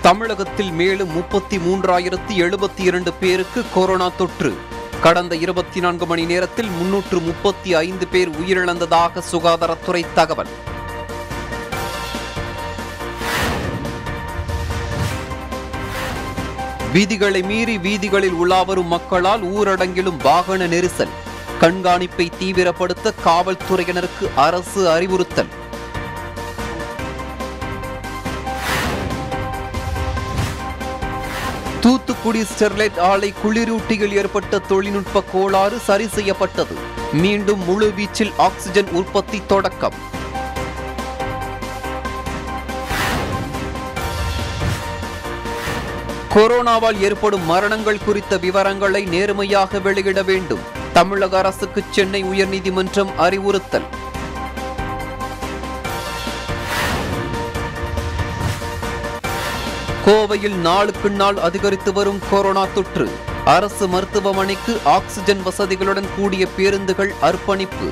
தமிழகத்தில் மேலும் முப்பத்தி மூன்றாயிரத்தி எழுபத்தி இரண்டு பேருக்கு கொரோனா தொற்று கடந்த இருபத்தி நான்கு மணி நேரத்தில் முன்னூற்று முப்பத்தி ஐந்து பேர் உயிரிழந்ததாக சுகாதாரத்துறை தகவல் வீதிகளை மீறி வீதிகளில் உலாவரும் மக்களால் ஊரடங்கிலும் வாகன நெரிசல் கண்காணிப்பை தீவிரப்படுத்த காவல்துறையினருக்கு அரசு அறிவுறுத்தல் தூத்துக்குடி ஸ்டெர்லைட் ஆலை குளிரூட்டியில் ஏற்பட்ட தொழில்நுட்ப கோளாறு சரி செய்யப்பட்டது மீண்டும் முழு வீச்சில் ஆக்சிஜன் உற்பத்தி தொடக்கம் கொரோனாவால் ஏற்படும் மரணங்கள் குறித்த விவரங்களை நேர்மையாக வெளியிட வேண்டும் தமிழக அரசுக்கு சென்னை உயர்நீதிமன்றம் அறிவுறுத்தல் கோவையில் நாளுக்கு நாள் அதிகரித்து வரும் கொரோனா தொற்று அரசு மருத்துவமனைக்கு ஆக்சிஜன் வசதிகளுடன் கூடிய பேருந்துகள் அர்ப்பணிப்பு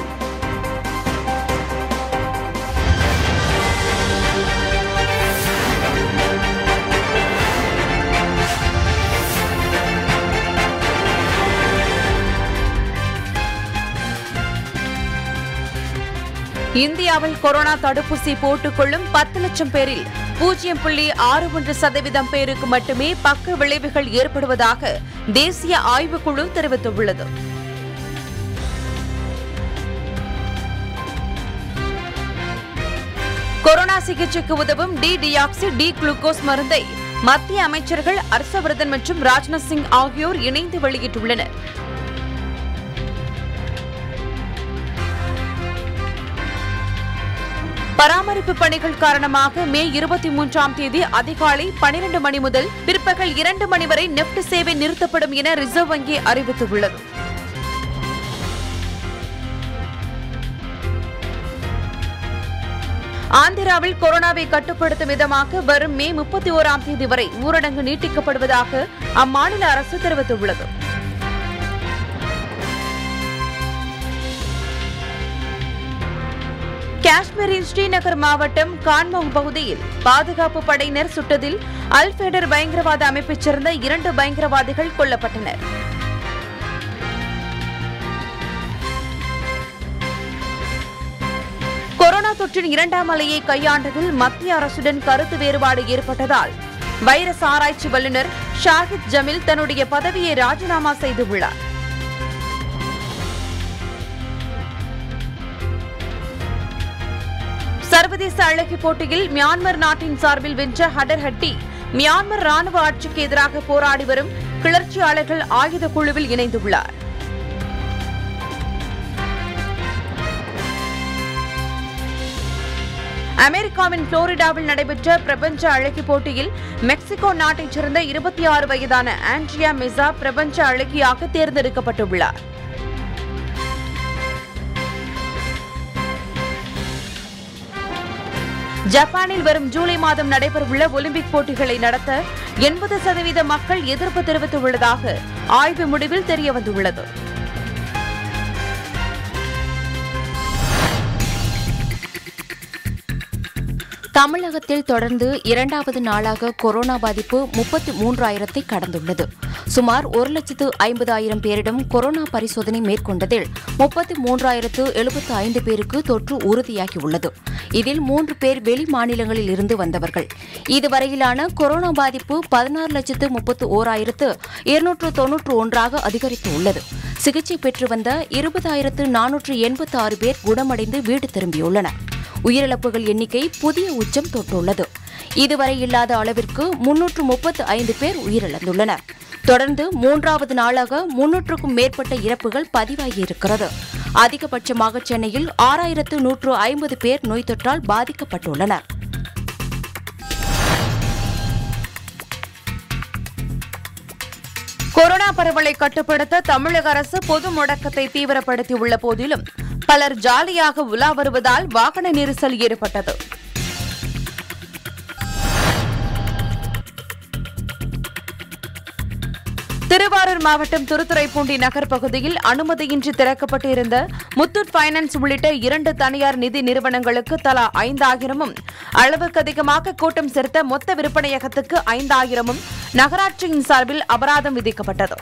இந்தியாவில் கொரோனா தடுப்பூசி போட்டுக்கொள்ளும் பத்து லட்சம் பேரில் பூஜ்ஜியம் புள்ளி ஆறு ஒன்று சதவீதம் பேருக்கு மட்டுமே பக்க விளைவுகள் ஏற்படுவதாக தேசிய ஆய்வுக்குழு தெரிவித்துள்ளது கொரோனா சிகிச்சைக்கு உதவும் டி டியாக்சி டி குளுக்கோஸ் மருந்தை மத்திய அமைச்சர்கள் ஹர்ஷவர்தன் மற்றும் ராஜ்நாத் சிங் ஆகியோர் இணைந்து வெளியிட்டுள்ளனர் பராமரிப்பு பணிகள் காரணமாக மே இருபத்தி மூன்றாம் தேதி அதிகாலை பனிரெண்டு மணி முதல் பிற்பகல் இரண்டு மணி வரை நெப்ட் சேவை நிறுத்தப்படும் என ரிசர்வ் வங்கி அறிவித்துள்ளது ஆந்திராவில் கொரோனாவை கட்டுப்படுத்தும் விதமாக வரும் மே முப்பத்தி ஓராம் தேதி வரை ஊரடங்கு நீட்டிக்கப்படுவதாக அம்மாநில அரசு தெரிவித்துள்ளது காஷ்மீரின் ஸ்ரீநகர் மாவட்டம் கான்மோங் பகுதியில் பாதுகாப்பு படையினர் சுட்டதில் அல்பேடர் பயங்கரவாத அமைப்பைச் சேர்ந்த இரண்டு பயங்கரவாதிகள் கொல்லப்பட்டனர் கொரோனா தொற்றின் இரண்டாம் அலையை கையாண்டதில் மத்திய அரசுடன் கருத்து வேறுபாடு ஏற்பட்டதால் வைரஸ் ஆராய்ச்சி வல்லுநர் ஷாஹித் ஜமீல் தன்னுடைய பதவியை ராஜினாமா செய்துள்ளார் சர்வதேச அழகி போட்டியில் மியான்மர் நாட்டின் சார்பில் வென்ற ஹடர் ஹட்டி மியான்மர் ராணுவ ஆட்சிக்கு எதிராக போராடி வரும் கிளர்ச்சியாளர்கள் ஆயுத குழுவில் இணைந்துள்ளார் அமெரிக்காவின் புளோரிடாவில் நடைபெற்ற பிரபஞ்ச அழகி போட்டியில் மெக்சிகோ நாட்டைச் சேர்ந்த இருபத்தி ஆறு வயதான ஆண்ட்ரியா மெசா பிரபஞ்ச அழகியாக தேர்ந்தெடுக்கப்பட்டுள்ளார் ஜப்பானில் வரும் ஜூலை மாதம் நடைபெறவுள்ள ஒலிம்பிக் போட்டிகளை நடத்த எண்பது சதவீத மக்கள் எதிர்ப்பு தெரிவித்துள்ளதாக ஆய்வு முடிவில் தெரியவந்துள்ளது தமிழகத்தில் தொடர்ந்து இரண்டாவது நாளாக கொரோனா பாதிப்பு முப்பத்தி மூன்றாயிரத்தை கடந்துள்ளது சுமார் ஒரு லட்சத்து ஐம்பதாயிரம் பேரிடம் கொரோனா பரிசோதனை மேற்கொண்டதில் முப்பத்தி மூன்றாயிரத்து எழுபத்து ஐந்து பேருக்கு தொற்று உறுதியாகியுள்ளது இதில் மூன்று பேர் வெளி மாநிலங்களில் இருந்து வந்தவர்கள் இதுவரையிலான கொரோனா பாதிப்பு பதினாறு லட்சத்து முப்பத்து ஓராயிரத்து இருநூற்று தொன்னூற்று ஒன்றாக அதிகரித்து உள்ளது சிகிச்சை பெற்று வந்த இருபதாயிரத்து நானூற்று எண்பத்தி ஆறு பேர் குணமடைந்து வீடு திரும்பியுள்ளனர் உயிரிழப்புகள் எண்ணிக்கை புதிய உச்சம் தொட்டுள்ளது இதுவரை இல்லாத அளவிற்கு முன்னூற்று முப்பத்து ஐந்து பேர் உயிரிழந்துள்ளனர் தொடர்ந்து மூன்றாவது நாளாக முன்னூற்றுக்கும் மேற்பட்ட இறப்புகள் பதிவாகியிருக்கிறது அதிகபட்சமாக சென்னையில் ஆறாயிரத்து நூற்று ஐம்பது பேர் நோய் தொற்றால் பாதிக்கப்பட்டுள்ளனர் கொரோனா பரவலை கட்டுப்படுத்த தமிழக அரசு பொது முடக்கத்தை தீவிரப்படுத்தியுள்ள போதிலும் பலர் ஜாலியாக உலா வருவதால் வாகன நெரிசல் ஏற்பட்டது திருவாரூர் மாவட்டம் திருத்துறைப்பூண்டி நகர் பகுதியில் அனுமதியின்றி திறக்கப்பட்டிருந்த முத்தூட் பைனான்ஸ் உள்ளிட்ட இரண்டு தனியார் நிதி நிறுவனங்களுக்கு தலா ஐந்தாயிரமும் அளவுக்கு அதிகமாக கூட்டம் சேர்த்த மொத்த விற்பனையகத்துக்கு ஐந்தாயிரமும் நகராட்சியின் சார்பில் அபராதம் விதிக்கப்பட்டது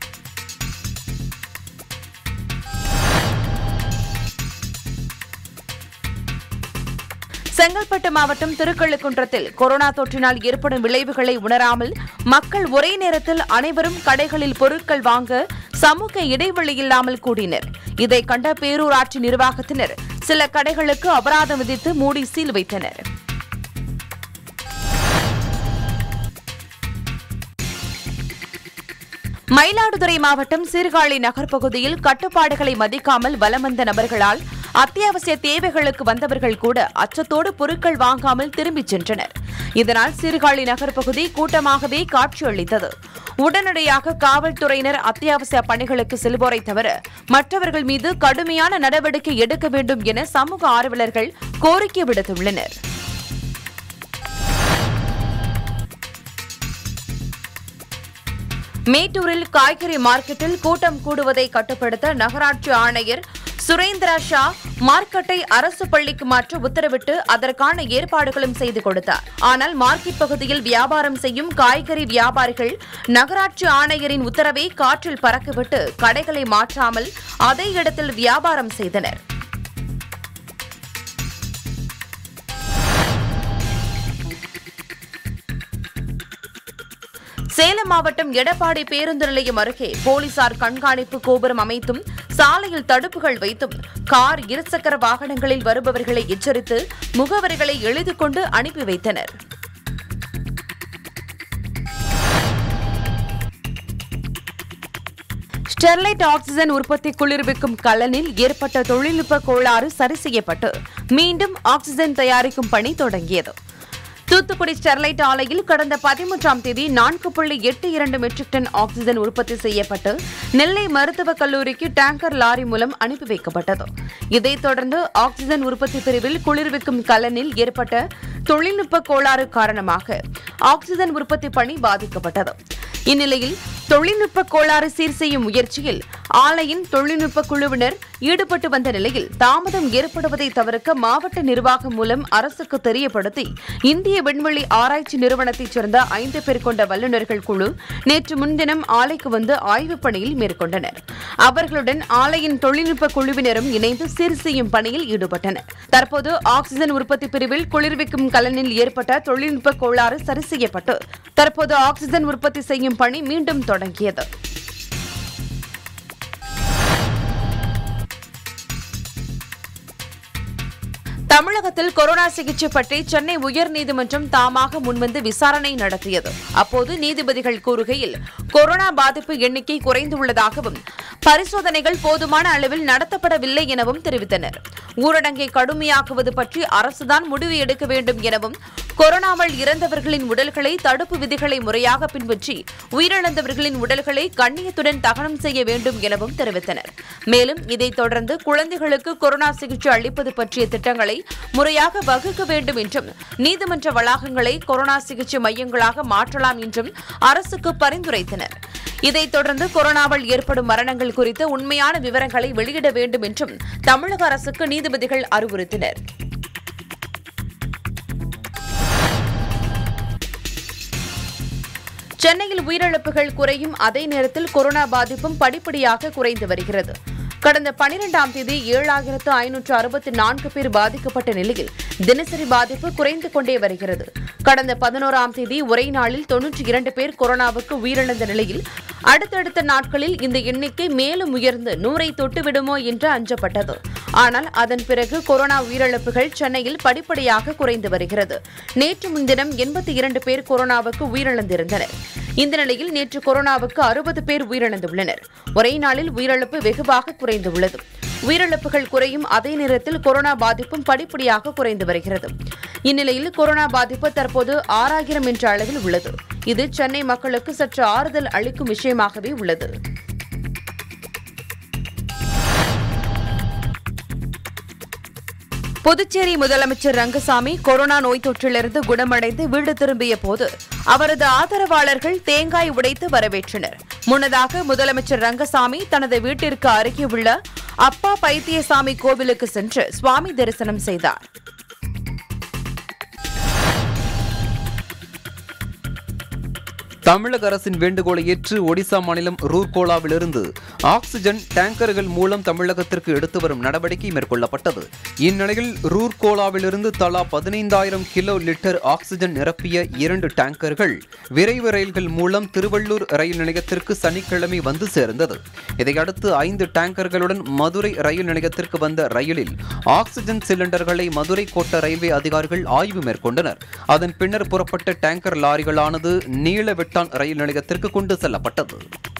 செங்கல்பட்டு மாவட்டம் திருக்கழுக்குன்றத்தில் கொரோனா தொற்றினால் ஏற்படும் விளைவுகளை உணராமல் மக்கள் ஒரே நேரத்தில் அனைவரும் கடைகளில் பொருட்கள் வாங்க சமூக இடைவெளி இல்லாமல் கூடினர் இதை கண்ட பேரூராட்சி நிர்வாகத்தினர் சில கடைகளுக்கு அபராதம் விதித்து மூடி சீல் வைத்தனர் மயிலாடுதுறை மாவட்டம் சீர்காழி நகர் பகுதியில் கட்டுப்பாடுகளை மதிக்காமல் வலம் வந்த நபர்களால் அத்தியாவசிய தேவைகளுக்கு வந்தவர்கள் கூட அச்சத்தோடு பொருட்கள் வாங்காமல் திரும்பிச் சென்றனர் இதனால் சீர்காழி நகர் பகுதி கூட்டமாகவே காட்சியளித்தது உடனடியாக காவல்துறையினர் அத்தியாவசிய பணிகளுக்கு செல்வோரை தவிர மற்றவர்கள் மீது கடுமையான நடவடிக்கை எடுக்க வேண்டும் என சமூக ஆர்வலர்கள் கோரிக்கை விடுத்துள்ளனர் மேட்டூரில் காய்கறி மார்க்கெட்டில் கூட்டம் கூடுவதை கட்டுப்படுத்த நகராட்சி ஆணையர் சுரேந்திரா ஷா மார்க்கெட்டை அரசு பள்ளிக்கு மாற்ற உத்தரவிட்டு அதற்கான ஏற்பாடுகளும் செய்து கொடுத்தார் ஆனால் மார்க்கெட் பகுதியில் வியாபாரம் செய்யும் காய்கறி வியாபாரிகள் நகராட்சி ஆணையரின் உத்தரவை காற்றில் பறக்கவிட்டு கடைகளை மாற்றாமல் அதே இடத்தில் வியாபாரம் செய்தனர் சேலம் மாவட்டம் எடப்பாடி பேருந்து நிலையம் அருகே போலீசார் கண்காணிப்பு கோபுரம் அமைத்தும் சாலையில் தடுப்புகள் வைத்தும் கார் இருசக்கர வாகனங்களில் வருபவர்களை எச்சரித்து முகவரிகளை எழுதி கொண்டு அனுப்பி வைத்தனர் ஸ்டெர்லைட் ஆக்சிஜன் உற்பத்தி குளிர்விக்கும் கலனில் ஏற்பட்ட தொழில்நுட்ப கோளாறு சரி செய்யப்பட்டு மீண்டும் ஆக்சிஜன் தயாரிக்கும் பணி தொடங்கியது தூத்துக்குடி ஸ்டெர்லைட் ஆலையில் கடந்த பதிமூன்றாம் தேதி நான்கு புள்ளி எட்டு இரண்டு மெட்ரிக் டன் ஆக்சிஜன் உற்பத்தி செய்யப்பட்டு நெல்லை மருத்துவக் கல்லூரிக்கு டேங்கர் லாரி மூலம் அனுப்பி வைக்கப்பட்டது இதைத் தொடர்ந்து ஆக்சிஜன் உற்பத்தி பிரிவில் குளிர்விக்கும் கலனில் ஏற்பட்ட தொழில்நுட்ப கோளாறு காரணமாக ஆக்சிஜன் உற்பத்தி பணி பாதிக்கப்பட்டது இந்நிலையில் தொழில்நுட்ப கோளாறு சீர் செய்யும் முயற்சியில் ஆலையின் தொழில்நுட்ப குழுவினர் ஈடுபட்டு வந்த நிலையில் தாமதம் ஏற்படுவதை தவிர்க்க மாவட்ட நிர்வாகம் மூலம் அரசுக்கு தெரியப்படுத்தி இந்திய விண்வெளி ஆராய்ச்சி நிறுவனத்தைச் சேர்ந்த ஐந்து பேர் கொண்ட வல்லுநர்கள் குழு நேற்று முன்தினம் ஆலைக்கு வந்து ஆய்வுப் பணியில் மேற்கொண்டனர் அவர்களுடன் ஆலையின் தொழில்நுட்ப குழுவினரும் இணைந்து சீர் செய்யும் பணியில் ஈடுபட்டனர் தற்போது ஆக்சிஜன் உற்பத்தி பிரிவில் குளிர்விக்கும் கலனில் ஏற்பட்ட தொழில்நுட்ப கோளாறு சரி செய்யப்பட்டு தற்போது ஆக்சிஜன் உற்பத்தி செய்யும் பணி மீண்டும் தொடங்கியது தமிழகத்தில் கொரோனா சிகிச்சை பற்றி சென்னை உயர்நீதிமன்றம் தாமாக முன்வந்து விசாரணை நடத்தியது அப்போது நீதிபதிகள் கூறுகையில் கொரோனா பாதிப்பு எண்ணிக்கை குறைந்துள்ளதாகவும் பரிசோதனைகள் போதுமான அளவில் நடத்தப்படவில்லை எனவும் தெரிவித்தனர் ஊரடங்கை கடுமையாக்குவது பற்றி அரசுதான் முடிவு எடுக்க வேண்டும் எனவும் கொரோனாவால் இறந்தவர்களின் உடல்களை தடுப்பு விதிகளை முறையாக பின்பற்றி உயிரிழந்தவர்களின் உடல்களை கண்ணியத்துடன் தகனம் செய்ய வேண்டும் எனவும் தெரிவித்தனர் மேலும் இதைத் தொடர்ந்து குழந்தைகளுக்கு கொரோனா சிகிச்சை அளிப்பது பற்றிய திட்டங்களை முறையாக வகுக்க வேண்டும் என்றும் நீதிமன்ற வளாகங்களை கொரோனா சிகிச்சை மையங்களாக மாற்றலாம் என்றும் அரசுக்கு பரிந்துரைத்தனர் இதைத் தொடர்ந்து கொரோனாவால் ஏற்படும் மரணங்கள் குறித்து உண்மையான விவரங்களை வெளியிட வேண்டும் என்றும் தமிழக அரசுக்கு நீதிபதிகள் அறிவுறுத்தினர் சென்னையில் உயிரிழப்புகள் குறையும் அதே நேரத்தில் கொரோனா பாதிப்பும் படிப்படியாக குறைந்து வருகிறது கடந்த பனிரெண்டாம் தேதி ஏழாயிரத்து ஐநூற்று அறுபத்தி நான்கு பேர் பாதிக்கப்பட்ட நிலையில் தினசரி பாதிப்பு குறைந்து கொண்டே வருகிறது கடந்த பதினோராம் தேதி ஒரே நாளில் தொன்னூற்றி இரண்டு பேர் கொரோனாவுக்கு உயிரிழந்த நிலையில் அடுத்தடுத்த நாட்களில் இந்த எண்ணிக்கை மேலும் உயர்ந்து நூறை தொட்டுவிடுமோ என்று அஞ்சப்பட்டது ஆனால் அதன் பிறகு கொரோனா உயிரிழப்புகள் சென்னையில் படிப்படியாக குறைந்து வருகிறது நேற்று முன்தினம் எண்பத்தி இரண்டு பேர் கொரோனாவுக்கு உயிரிழந்திருந்தனர் இந்த நிலையில் நேற்று கொரோனாவுக்கு அறுபது பேர் உயிரிழந்துள்ளனர் ஒரே நாளில் உயிரிழப்பு வெகுவாக குறைந்துள்ளது உயிரிழப்புகள் குறையும் அதே நேரத்தில் கொரோனா பாதிப்பும் படிப்படியாக குறைந்து வருகிறது இந்நிலையில் கொரோனா பாதிப்பு தற்போது ஆறாயிரம் என்ற அளவில் உள்ளது இது சென்னை மக்களுக்கு சற்று ஆறுதல் அளிக்கும் விஷயமாகவே உள்ளது புதுச்சேரி முதலமைச்சர் ரங்கசாமி கொரோனா நோய் தொற்றிலிருந்து குணமடைந்து வீடு திரும்பிய போது அவரது ஆதரவாளர்கள் தேங்காய் உடைத்து வரவேற்றனர் முன்னதாக முதலமைச்சர் ரங்கசாமி தனது வீட்டிற்கு அருகே உள்ள அப்பா பைத்தியசாமி கோவிலுக்கு சென்று சுவாமி தரிசனம் செய்தார் தமிழக அரசின் வேண்டுகோளை ஏற்று ஒடிசா மாநிலம் ரூர்கோலாவிலிருந்து ஆக்சிஜன் டேங்கர்கள் மூலம் தமிழகத்திற்கு எடுத்து வரும் நடவடிக்கை மேற்கொள்ளப்பட்டது இந்நிலையில் ரூர்கோலாவிலிருந்து தலா பதினைந்தாயிரம் கிலோ லிட்டர் ஆக்சிஜன் நிரப்பிய இரண்டு டேங்கர்கள் விரைவு ரயில்கள் மூலம் திருவள்ளூர் ரயில் நிலையத்திற்கு சனிக்கிழமை வந்து சேர்ந்தது இதையடுத்து ஐந்து டேங்கர்களுடன் மதுரை ரயில் நிலையத்திற்கு வந்த ரயிலில் ஆக்சிஜன் சிலிண்டர்களை மதுரை கோட்ட ரயில்வே அதிகாரிகள் ஆய்வு மேற்கொண்டனர் அதன் பின்னர் புறப்பட்ட டேங்கர் லாரிகளானது நீலவெட்டான் ரயில் நிலையத்திற்கு கொண்டு செல்லப்பட்டது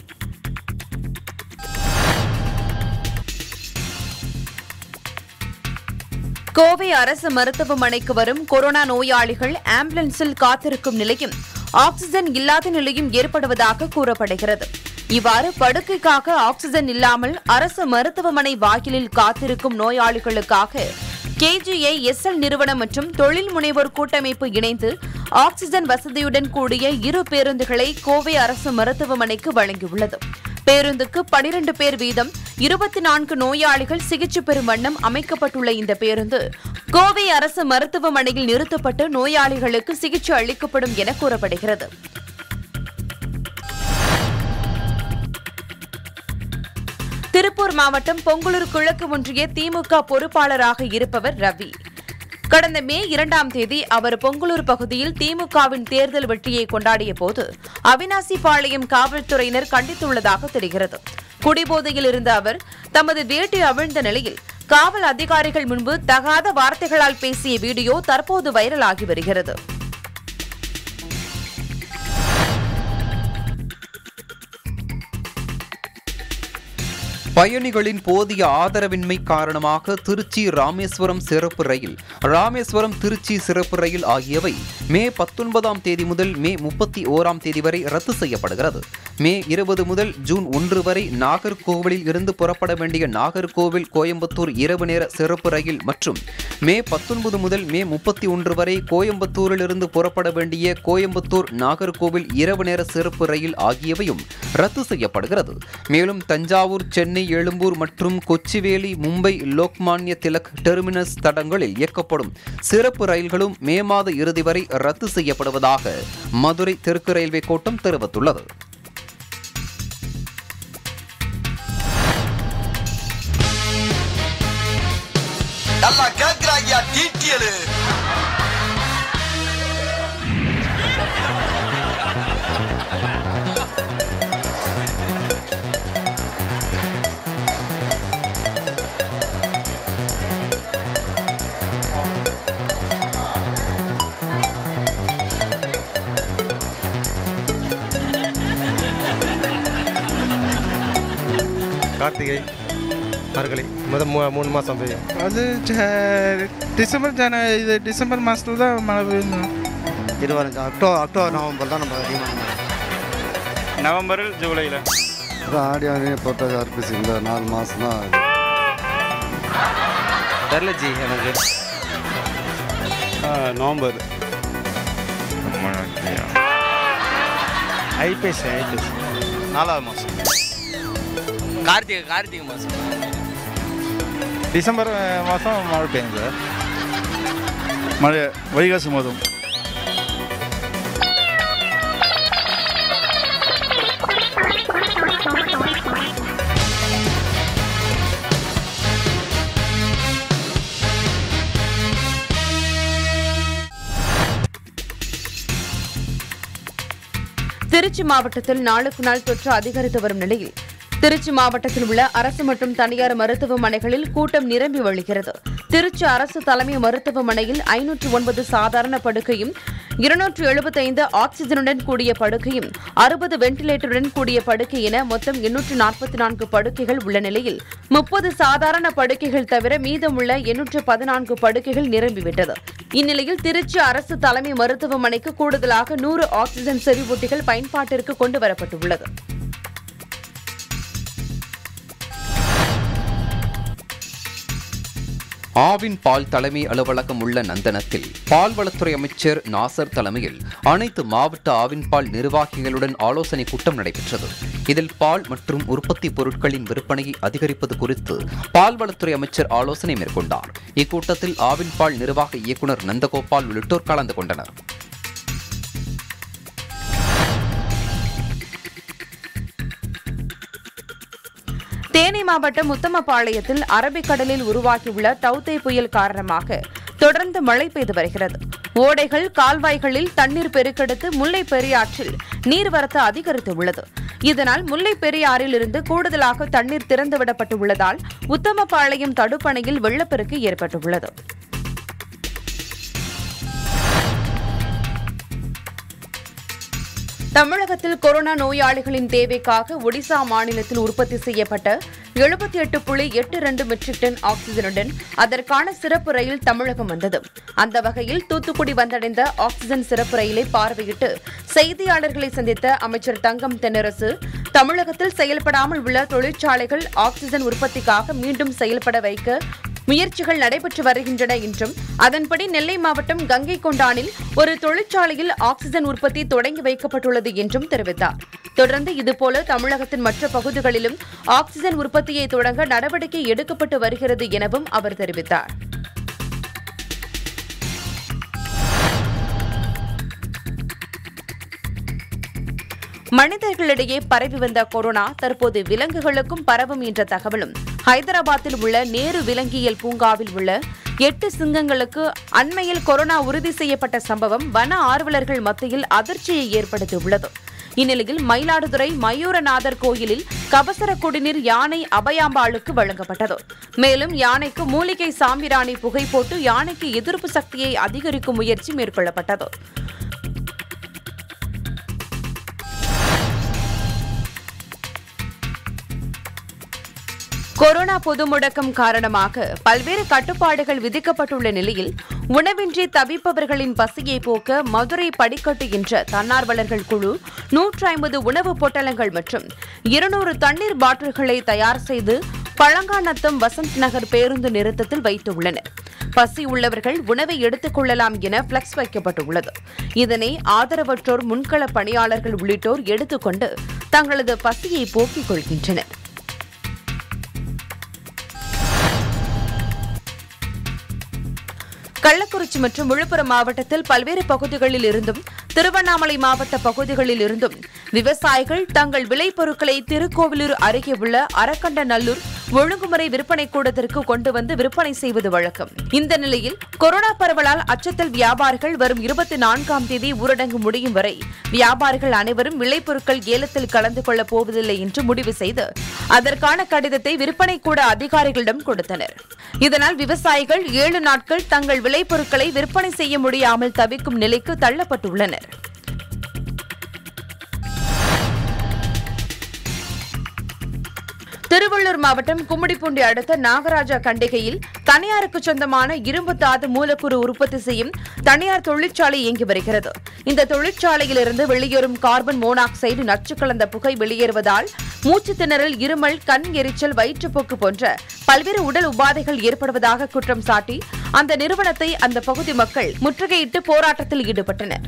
கோவை அரசு மருத்துவமனைக்கு வரும் கொரோனா நோயாளிகள் ஆம்புலன்ஸில் காத்திருக்கும் நிலையும் ஆக்சிஜன் இல்லாத நிலையும் ஏற்படுவதாக கூறப்படுகிறது இவ்வாறு படுக்கைக்காக ஆக்சிஜன் இல்லாமல் அரசு மருத்துவமனை வாயிலில் காத்திருக்கும் நோயாளிகளுக்காக கேஜிஐ எஸ்எல் நிறுவனம் மற்றும் தொழில் முனைவோர் கூட்டமைப்பு இணைந்து ஆக்சிஜன் வசதியுடன் கூடிய இரு பேருந்துகளை கோவை அரசு மருத்துவமனைக்கு வழங்கியுள்ளது பேருந்துக்கு பனிரெண்டு பேர் வீதம் இருபத்தி நான்கு நோயாளிகள் சிகிச்சை பெறும் வண்ணம் அமைக்கப்பட்டுள்ள இந்த பேருந்து கோவை அரசு மருத்துவமனையில் நிறுத்தப்பட்டு நோயாளிகளுக்கு சிகிச்சை அளிக்கப்படும் என கூறப்படுகிறது திருப்பூர் மாவட்டம் பொங்கலூர் கிழக்கு ஒன்றிய திமுக பொறுப்பாளராக இருப்பவர் ரவி கடந்த மே இரண்டாம் தேதி அவர் பொங்கலூர் பகுதியில் திமுகவின் தேர்தல் வெற்றியை கொண்டாடிய போது அவினாசி பாளையம் காவல்துறையினர் கண்டித்துள்ளதாக தெரிகிறது குடிபோதையில் இருந்த அவர் தமது வேட்டி அவிழ்ந்த நிலையில் காவல் அதிகாரிகள் முன்பு தகாத வார்த்தைகளால் பேசிய வீடியோ தற்போது வைரலாகி வருகிறது பயணிகளின் போதிய ஆதரவின்மை காரணமாக திருச்சி ராமேஸ்வரம் சிறப்பு ரயில் ராமேஸ்வரம் திருச்சி சிறப்பு ரயில் ஆகியவை மே பத்தொன்பதாம் தேதி முதல் மே முப்பத்தி ஓராம் தேதி வரை ரத்து செய்யப்படுகிறது மே இருபது முதல் ஜூன் ஒன்று வரை நாகர்கோவிலில் இருந்து புறப்பட வேண்டிய நாகர்கோவில் கோயம்புத்தூர் இரவு நேர சிறப்பு ரயில் மற்றும் மே பத்தொன்பது முதல் மே முப்பத்தி ஒன்று வரை கோயம்புத்தூரிலிருந்து புறப்பட வேண்டிய கோயம்புத்தூர் நாகர்கோவில் இரவு நேர சிறப்பு ரயில் ஆகியவையும் ரத்து செய்யப்படுகிறது மேலும் தஞ்சாவூர் சென்னை எழும்பூர் மற்றும் கொச்சிவேலி மும்பை லோக்மான்ய திலக் டெர்மினஸ் தடங்களில் இயக்கப்படும் சிறப்பு ரயில்களும் மே மாத இறுதி வரை ரத்து செய்யப்படுவதாக மதுரை தெற்கு ரயில்வே கோட்டம் தெரிவித்துள்ளது நல்லா கேக்குறாங்கயா டீட்டியலு கார்த்திகை மார்கழி முத மூ மூணு மாதம் பெய்யும் அது ஜ- டிசம்பர் ஜன இது டிசம்பர் மாதத்துல தான் மழை பெய்யும் இருபத்தஞ்சு அக்டோபர் அக்டோபர் நவம்பர் தான் நம்ம அதிகமாக நவம்பரில் ஜூலையில் அப்புறம் ஆடி ஆடி பொறுத்த அர்ப்பிச்சு இந்த நாலு மாதம் தான் ஆகுது தெரில ஜி எனக்கு நவம்பர் ஐபிஎஸ் ஐபிஎஸ் நாலாவது மாதம் கார்த்திகை கார்த்திகை மாசம் டிசம்பர் மாதம் மழை பெய்யும் சார் மழை வைகாசி மாதம் திருச்சி மாவட்டத்தில் நாளுக்கு நாள் தொற்று அதிகரித்து வரும் நிலையில் திருச்சி மாவட்டத்தில் உள்ள அரசு மற்றும் தனியார் மருத்துவமனைகளில் கூட்டம் நிரம்பி வழிகிறது திருச்சி அரசு தலைமை மருத்துவமனையில் ஐநூற்று ஒன்பது சாதாரண படுக்கையும் இருநூற்று எழுபத்தைந்து ஆக்சிஜனுடன் கூடிய படுக்கையும் அறுபது வெண்டிலேட்டருடன் கூடிய படுக்கை என மொத்தம் எண்ணூற்று நாற்பத்தி நான்கு படுக்கைகள் உள்ள நிலையில் முப்பது சாதாரண படுக்கைகள் தவிர மீதமுள்ள எண்ணூற்று பதினான்கு படுக்கைகள் நிரம்பிவிட்டது இந்நிலையில் திருச்சி அரசு தலைமை மருத்துவமனைக்கு கூடுதலாக நூறு ஆக்சிஜன் செறிவூட்டிகள் பயன்பாட்டிற்கு கொண்டு வரப்பட்டுள்ளது ஆவின் பால் தலைமை அலுவலகம் உள்ள நந்தனத்தில் பால்வளத்துறை அமைச்சர் நாசர் தலைமையில் அனைத்து மாவட்ட ஆவின் பால் நிர்வாகிகளுடன் ஆலோசனை கூட்டம் நடைபெற்றது இதில் பால் மற்றும் உற்பத்தி பொருட்களின் விற்பனையை அதிகரிப்பது குறித்து பால்வளத்துறை அமைச்சர் ஆலோசனை மேற்கொண்டார் இக்கூட்டத்தில் ஆவின் பால் நிர்வாக இயக்குநர் நந்தகோபால் உள்ளிட்டோர் கலந்து கொண்டனர் தேனி மாவட்டம் உத்தமபாளையத்தில் அரபிக்கடலில் உருவாகியுள்ள டவுதே புயல் காரணமாக தொடர்ந்து மழை பெய்து வருகிறது ஓடைகள் கால்வாய்களில் தண்ணீர் பெருக்கெடுத்து முல்லை பெரியாற்றில் நீர்வரத்து அதிகரித்து உள்ளது இதனால் முல்லை பெரியாறில் இருந்து கூடுதலாக தண்ணீர் திறந்துவிடப்பட்டுள்ளதால் உத்தமபாளையம் தடுப்பணையில் வெள்ளப்பெருக்கு ஏற்பட்டுள்ளது தமிழகத்தில் கொரோனா நோயாளிகளின் தேவைக்காக ஒடிசா மாநிலத்தில் உற்பத்தி செய்யப்பட்ட எழுபத்தி எட்டு புள்ளி எட்டு ரெண்டு மெட்ரிக் டன் ஆக்சிஜனுடன் அதற்கான சிறப்பு ரயில் தமிழகம் வந்தது அந்த வகையில் தூத்துக்குடி வந்தடைந்த ஆக்சிஜன் சிறப்பு ரயிலை பார்வையிட்டு செய்தியாளர்களை சந்தித்த அமைச்சர் தங்கம் தென்னரசு தமிழகத்தில் செயல்படாமல் உள்ள தொழிற்சாலைகள் ஆக்சிஜன் உற்பத்திக்காக மீண்டும் செயல்பட வைக்க முயற்சிகள் நடைபெற்று வருகின்றன என்றும் அதன்படி நெல்லை மாவட்டம் கங்கை கொண்டானில் ஒரு தொழிற்சாலையில் ஆக்சிஜன் உற்பத்தி தொடங்கி வைக்கப்பட்டுள்ளது என்றும் தெரிவித்தார் தொடர்ந்து இதுபோல தமிழகத்தின் மற்ற பகுதிகளிலும் ஆக்சிஜன் உற்பத்தியை தொடங்க நடவடிக்கை எடுக்கப்பட்டு வருகிறது எனவும் அவர் தெரிவித்தார் மனிதர்களிடையே பரவி வந்த கொரோனா தற்போது விலங்குகளுக்கும் பரவும் என்ற தகவலும் ஹைதராபாத்தில் உள்ள நேரு விலங்கியல் பூங்காவில் உள்ள எட்டு சிங்கங்களுக்கு அண்மையில் கொரோனா உறுதி செய்யப்பட்ட சம்பவம் வன ஆர்வலர்கள் மத்தியில் அதிர்ச்சியை ஏற்படுத்தியுள்ளது இந்நிலையில் மயிலாடுதுறை மயூரநாதர் கோயிலில் கபசர குடிநீர் யானை அபயாம்பாளுக்கு வழங்கப்பட்டது மேலும் யானைக்கு மூலிகை சாம்பிராணி புகை போட்டு யானைக்கு எதிர்ப்பு சக்தியை அதிகரிக்கும் முயற்சி மேற்கொள்ளப்பட்டது கொரோனா பொது முடக்கம் காரணமாக பல்வேறு கட்டுப்பாடுகள் விதிக்கப்பட்டுள்ள நிலையில் உணவின்றி தவிப்பவர்களின் பசியை போக்க மதுரை படிக்கட்டு என்ற தன்னார்வலர்கள் குழு நூற்றி ஐம்பது உணவுப் பொட்டலங்கள் மற்றும் இருநூறு தண்ணீர் பாட்டில்களை தயார் செய்து பழங்காநத்தம் வசந்த் நகர் பேருந்து நிறுத்தத்தில் வைத்துள்ளனர் பசி உள்ளவர்கள் உணவை எடுத்துக் கொள்ளலாம் என பிளக்ஸ் வைக்கப்பட்டுள்ளது இதனை ஆதரவற்றோர் முன்கள பணியாளர்கள் உள்ளிட்டோர் எடுத்துக்கொண்டு தங்களது பசியை போக்கிக் கொள்கின்றனர் கள்ளக்குறிச்சி மற்றும் விழுப்புரம் மாவட்டத்தில் பல்வேறு பகுதிகளில் இருந்தும் திருவண்ணாமலை மாவட்ட பகுதிகளில் இருந்தும் விவசாயிகள் தங்கள் விளைபொருட்களை திருக்கோவிலூர் அருகே உள்ள அரக்கண்டநல்லூர் ஒழுங்குமுறை விற்பனை கூடத்திற்கு கொண்டு வந்து விற்பனை செய்வது வழக்கம் இந்த நிலையில் கொரோனா பரவலால் அச்சத்தில் வியாபாரிகள் வரும் இருபத்தி நான்காம் தேதி ஊரடங்கு முடியும் வரை வியாபாரிகள் அனைவரும் விளைபொருட்கள் ஏலத்தில் கலந்து கொள்ளப் போவதில்லை என்று முடிவு செய்து அதற்கான கடிதத்தை விற்பனை கூட அதிகாரிகளிடம் கொடுத்தனர் இதனால் விவசாயிகள் ஏழு நாட்கள் தங்கள் விளைபொருட்களை விற்பனை செய்ய முடியாமல் தவிக்கும் நிலைக்கு தள்ளப்பட்டுள்ளனர் திருவள்ளூர் மாவட்டம் கும்மிடிப்பூண்டி அடுத்த நாகராஜா கண்டிகையில் தனியாருக்கு சொந்தமான இரும்பு தாது மூலக்கூறு உற்பத்தி செய்யும் தனியார் தொழிற்சாலை இயங்கி வருகிறது இந்த தொழிற்சாலையிலிருந்து வெளியேறும் கார்பன் மோனாக்சைடு நச்சு கலந்த புகை வெளியேறுவதால் மூச்சு திணறல் இருமல் கண் எரிச்சல் வயிற்றுப்போக்கு போன்ற பல்வேறு உடல் உபாதைகள் ஏற்படுவதாக குற்றம் சாட்டி அந்த நிறுவனத்தை அந்த பகுதி மக்கள் முற்றுகையிட்டு போராட்டத்தில் ஈடுபட்டனர்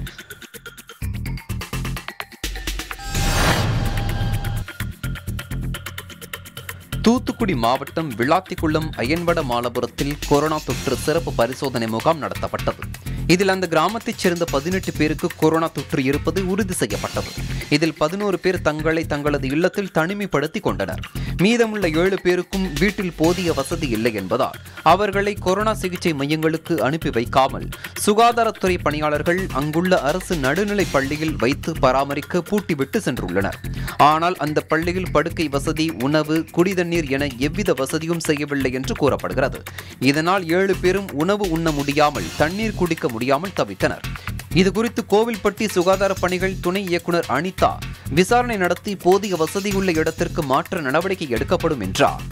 தூத்துக்குடி மாவட்டம் விளாத்திக்குளம் அயன்வட மாலபுரத்தில் கொரோனா தொற்று சிறப்பு பரிசோதனை முகாம் நடத்தப்பட்டது இதில் அந்த கிராமத்தைச் சேர்ந்த பதினெட்டு பேருக்கு கொரோனா தொற்று இருப்பது உறுதி செய்யப்பட்டது இதில் பதினோரு பேர் தங்களை தங்களது இல்லத்தில் தனிமைப்படுத்திக் கொண்டனர் மீதமுள்ள ஏழு பேருக்கும் வீட்டில் போதிய வசதி இல்லை என்பதால் அவர்களை கொரோனா சிகிச்சை மையங்களுக்கு அனுப்பி வைக்காமல் சுகாதாரத்துறை பணியாளர்கள் அங்குள்ள அரசு நடுநிலைப் பள்ளியில் வைத்து பராமரிக்க பூட்டிவிட்டு சென்றுள்ளனர் ஆனால் அந்த பள்ளியில் படுக்கை வசதி உணவு குடிதண்ணீர் என எவ்வித வசதியும் செய்யவில்லை என்று கூறப்படுகிறது இதனால் ஏழு பேரும் உணவு உண்ண முடியாமல் தண்ணீர் குடிக்க முடியாமல் தவித்தனர் இதுகுறித்து கோவில்பட்டி சுகாதார பணிகள் துணை இயக்குனர் அனிதா விசாரணை நடத்தி போதிய வசதியுள்ள இடத்திற்கு மாற்ற நடவடிக்கை எடுக்கப்படும் என்றார்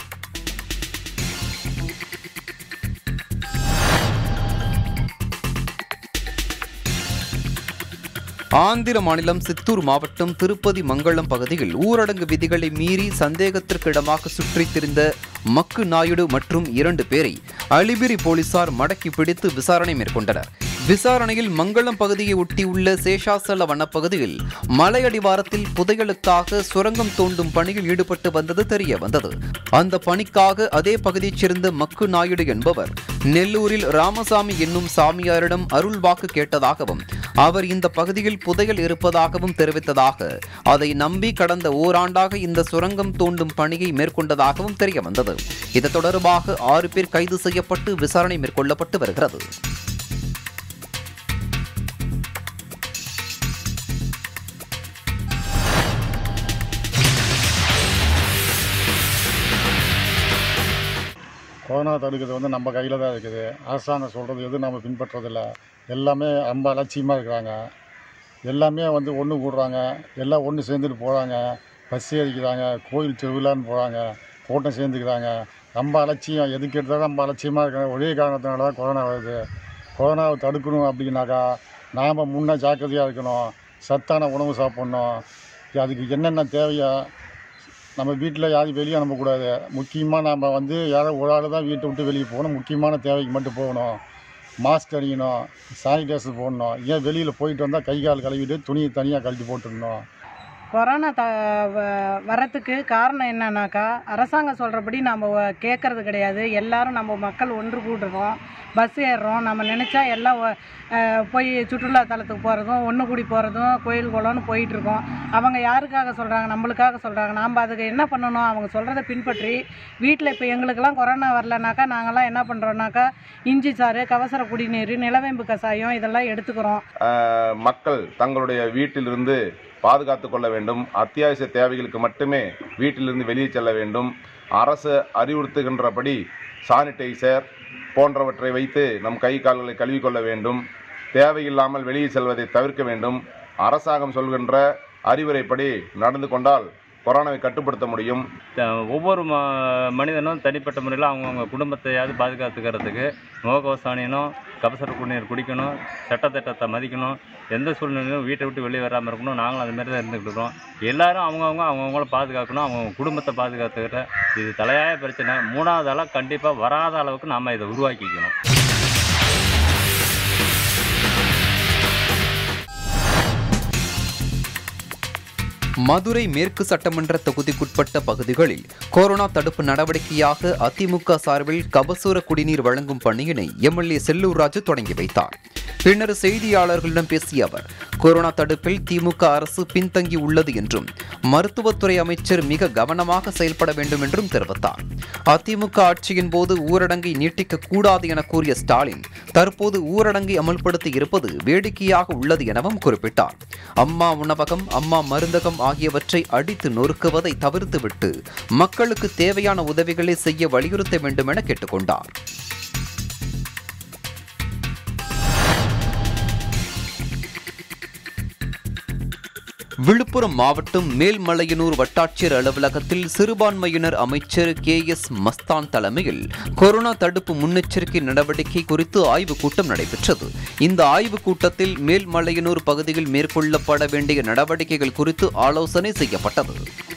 ஆந்திர மாநிலம் சித்தூர் மாவட்டம் திருப்பதி மங்கலம் பகுதியில் ஊரடங்கு விதிகளை மீறி சந்தேகத்திற்கிடமாக சுற்றித் திரிந்த மக்கு நாயுடு மற்றும் இரண்டு பேரை அலிபிரி போலீசார் மடக்கி பிடித்து விசாரணை மேற்கொண்டனர் விசாரணையில் மங்களம் பகுதியை ஒட்டியுள்ள சேஷாசல வனப்பகுதியில் மலையடிவாரத்தில் புதையலுக்காக சுரங்கம் தோண்டும் பணியில் ஈடுபட்டு வந்தது தெரிய வந்தது அந்த பணிக்காக அதே பகுதியைச் சேர்ந்த மக்கு நாயுடு என்பவர் நெல்லூரில் ராமசாமி என்னும் சாமியாரிடம் அருள் வாக்கு கேட்டதாகவும் அவர் இந்த பகுதியில் புதையல் இருப்பதாகவும் தெரிவித்ததாக அதை நம்பி கடந்த ஓராண்டாக இந்த சுரங்கம் தோண்டும் பணியை மேற்கொண்டதாகவும் தெரிய வந்தது இது தொடர்பாக ஆறு பேர் கைது செய்யப்பட்டு விசாரணை மேற்கொள்ளப்பட்டு வருகிறது கொரோனா தடுக்கிறது வந்து நம்ம கையில் தான் இருக்குது அரசாங்கம் சொல்கிறது எதுவும் நம்ம பின்பற்றதில்ல எல்லாமே ரொம்ப அலட்சியமாக இருக்கிறாங்க எல்லாமே வந்து ஒன்று கூடுறாங்க எல்லாம் ஒன்று சேர்ந்துட்டு போகிறாங்க பஸ் ஏறிக்கிறாங்க கோயில் திருவிழான்னு போகிறாங்க கூட்டம் சேர்ந்துக்கிறாங்க ரொம்ப அலட்சியம் எதுக்கு எடுத்தாலும் ரொம்ப அலட்சியமாக இருக்காங்க ஒரே காரணத்தினால தான் கொரோனா வருது கொரோனாவை தடுக்கணும் அப்படின்னாக்கா நாம் முன்னே ஜாக்கிரதையாக இருக்கணும் சத்தான உணவு சாப்பிட்ணும் அதுக்கு என்னென்ன தேவையோ நம்ம வீட்டில் யாரையும் வெளியே அனுப்பக்கூடாது முக்கியமாக நம்ம வந்து யாரோ ஒரு ஆள் தான் வீட்டை விட்டு வெளியே போகணும் முக்கியமான தேவைக்கு மட்டும் போகணும் மாஸ்க் அணியணும் சானிடைசர் போடணும் ஏன் வெளியில் போயிட்டு வந்தால் கை கால் கழுவிட்டு துணியை தனியாக கழட்டி போட்டுடணும் கொரோனா த வ- வரத்துக்கு காரணம் என்னன்னாக்கா அரசாங்கம் சொல்கிறபடி நம்ம கேட்கறது கிடையாது எல்லாரும் நம்ம மக்கள் ஒன்று கூடுறோம் பஸ் ஏறுறோம் நம்ம நினச்சா எல்லாம் ஒ- அஹ் போய் சுற்றுலா தலத்துக்கு போகிறதும் ஒன்று கூடி போகிறதும் கோயில் குளம்னு போயிட்டுருக்கோம் அவங்க யாருக்காக சொல்கிறாங்க நம்மளுக்காக சொல்கிறாங்க நாம் அதுக்கு என்ன பண்ணணும் அவங்க சொல்கிறத பின்பற்றி வீட்டில் இப்போ எங்களுக்கெல்லாம் கொரோனா வரலனாக்கா நாங்கள்லாம் என்ன பண்ணுறோன்னாக்கா இஞ்சி சாறு கவசர குடிநீர் நிலவேம்பு கஷாயம் இதெல்லாம் எடுத்துக்கிறோம் ஆஹ் மக்கள் தங்களுடைய வீட்டிலிருந்து பாதுகாத்து கொள்ள வேண்டும் அத்தியாவசிய தேவைகளுக்கு மட்டுமே வீட்டிலிருந்து வெளியே செல்ல வேண்டும் அரசு அறிவுறுத்துகின்றபடி சானிடைசர் போன்றவற்றை வைத்து நம் கை கால்களை கழுவிக்கொள்ள வேண்டும் தேவையில்லாமல் வெளியே செல்வதை தவிர்க்க வேண்டும் அரசாங்கம் சொல்கின்ற அறிவுரைப்படி நடந்து கொண்டால் கொரோனாவை கட்டுப்படுத்த முடியும் த- ஒவ்வொரு ம மனிதனும் தனிப்பட்ட முறையில் அவங்கவுங்க குடும்பத்தையாவது பாதுகாத்துக்கிறதுக்கு முகக்கவசம் அணியணும் கபசர குடிநீர் குடிக்கணும் சட்டத்திட்டத்தை மதிக்கணும் எந்த சூழ்நிலையிலும் வீட்டை விட்டு வெளியே வராமல் இருக்கணும் நாங்களும் அது மாதிரி தான் இருந்துக்கிட்டு இருக்கோம் எல்லாரும் அவங்கவுங்க அவங்கவுங்கள பாதுகாக்கணும் அவங்கவுங்க குடும்பத்தை பாதுகாத்துக்கிற இது தலையாய பிரச்சனை மூணாவது ஆளாக கண்டிப்பாக வராத அளவுக்கு நாம் இதை உருவாக்கிக்கணும் மதுரை மேற்கு சட்டமன்ற தொகுதிக்குட்பட்ட பகுதிகளில் கொரோனா தடுப்பு நடவடிக்கையாக அதிமுக சார்பில் கபசூர குடிநீர் வழங்கும் பணியினை எம்எல்ஏ செல்லூர் ராஜு தொடங்கி வைத்தார் பின்னர் செய்தியாளர்களிடம் பேசிய அவர் கொரோனா தடுப்பில் திமுக அரசு பின்தங்கி உள்ளது என்றும் மருத்துவத்துறை அமைச்சர் மிக கவனமாக செயல்பட வேண்டும் என்றும் தெரிவித்தார் அதிமுக ஆட்சியின் போது ஊரடங்கை நீட்டிக்க கூடாது என கூறிய ஸ்டாலின் தற்போது ஊரடங்கை அமல்படுத்தி இருப்பது வேடிக்கையாக உள்ளது எனவும் குறிப்பிட்டார் அம்மா உணவகம் அம்மா மருந்தகம் ஆகியவற்றை அடித்து நொறுக்குவதை தவிர்த்துவிட்டு மக்களுக்கு தேவையான உதவிகளை செய்ய வலியுறுத்த வேண்டும் என கேட்டுக்கொண்டார் விழுப்புரம் மாவட்டம் மேல்மலையனூர் வட்டாட்சியர் அலுவலகத்தில் சிறுபான்மையினர் அமைச்சர் கே எஸ் மஸ்தான் தலைமையில் கொரோனா தடுப்பு முன்னெச்சரிக்கை நடவடிக்கை குறித்து ஆய்வுக் கூட்டம் நடைபெற்றது இந்த ஆய்வுக் கூட்டத்தில் மேல்மலையனூர் பகுதியில் மேற்கொள்ளப்பட வேண்டிய நடவடிக்கைகள் குறித்து ஆலோசனை செய்யப்பட்டது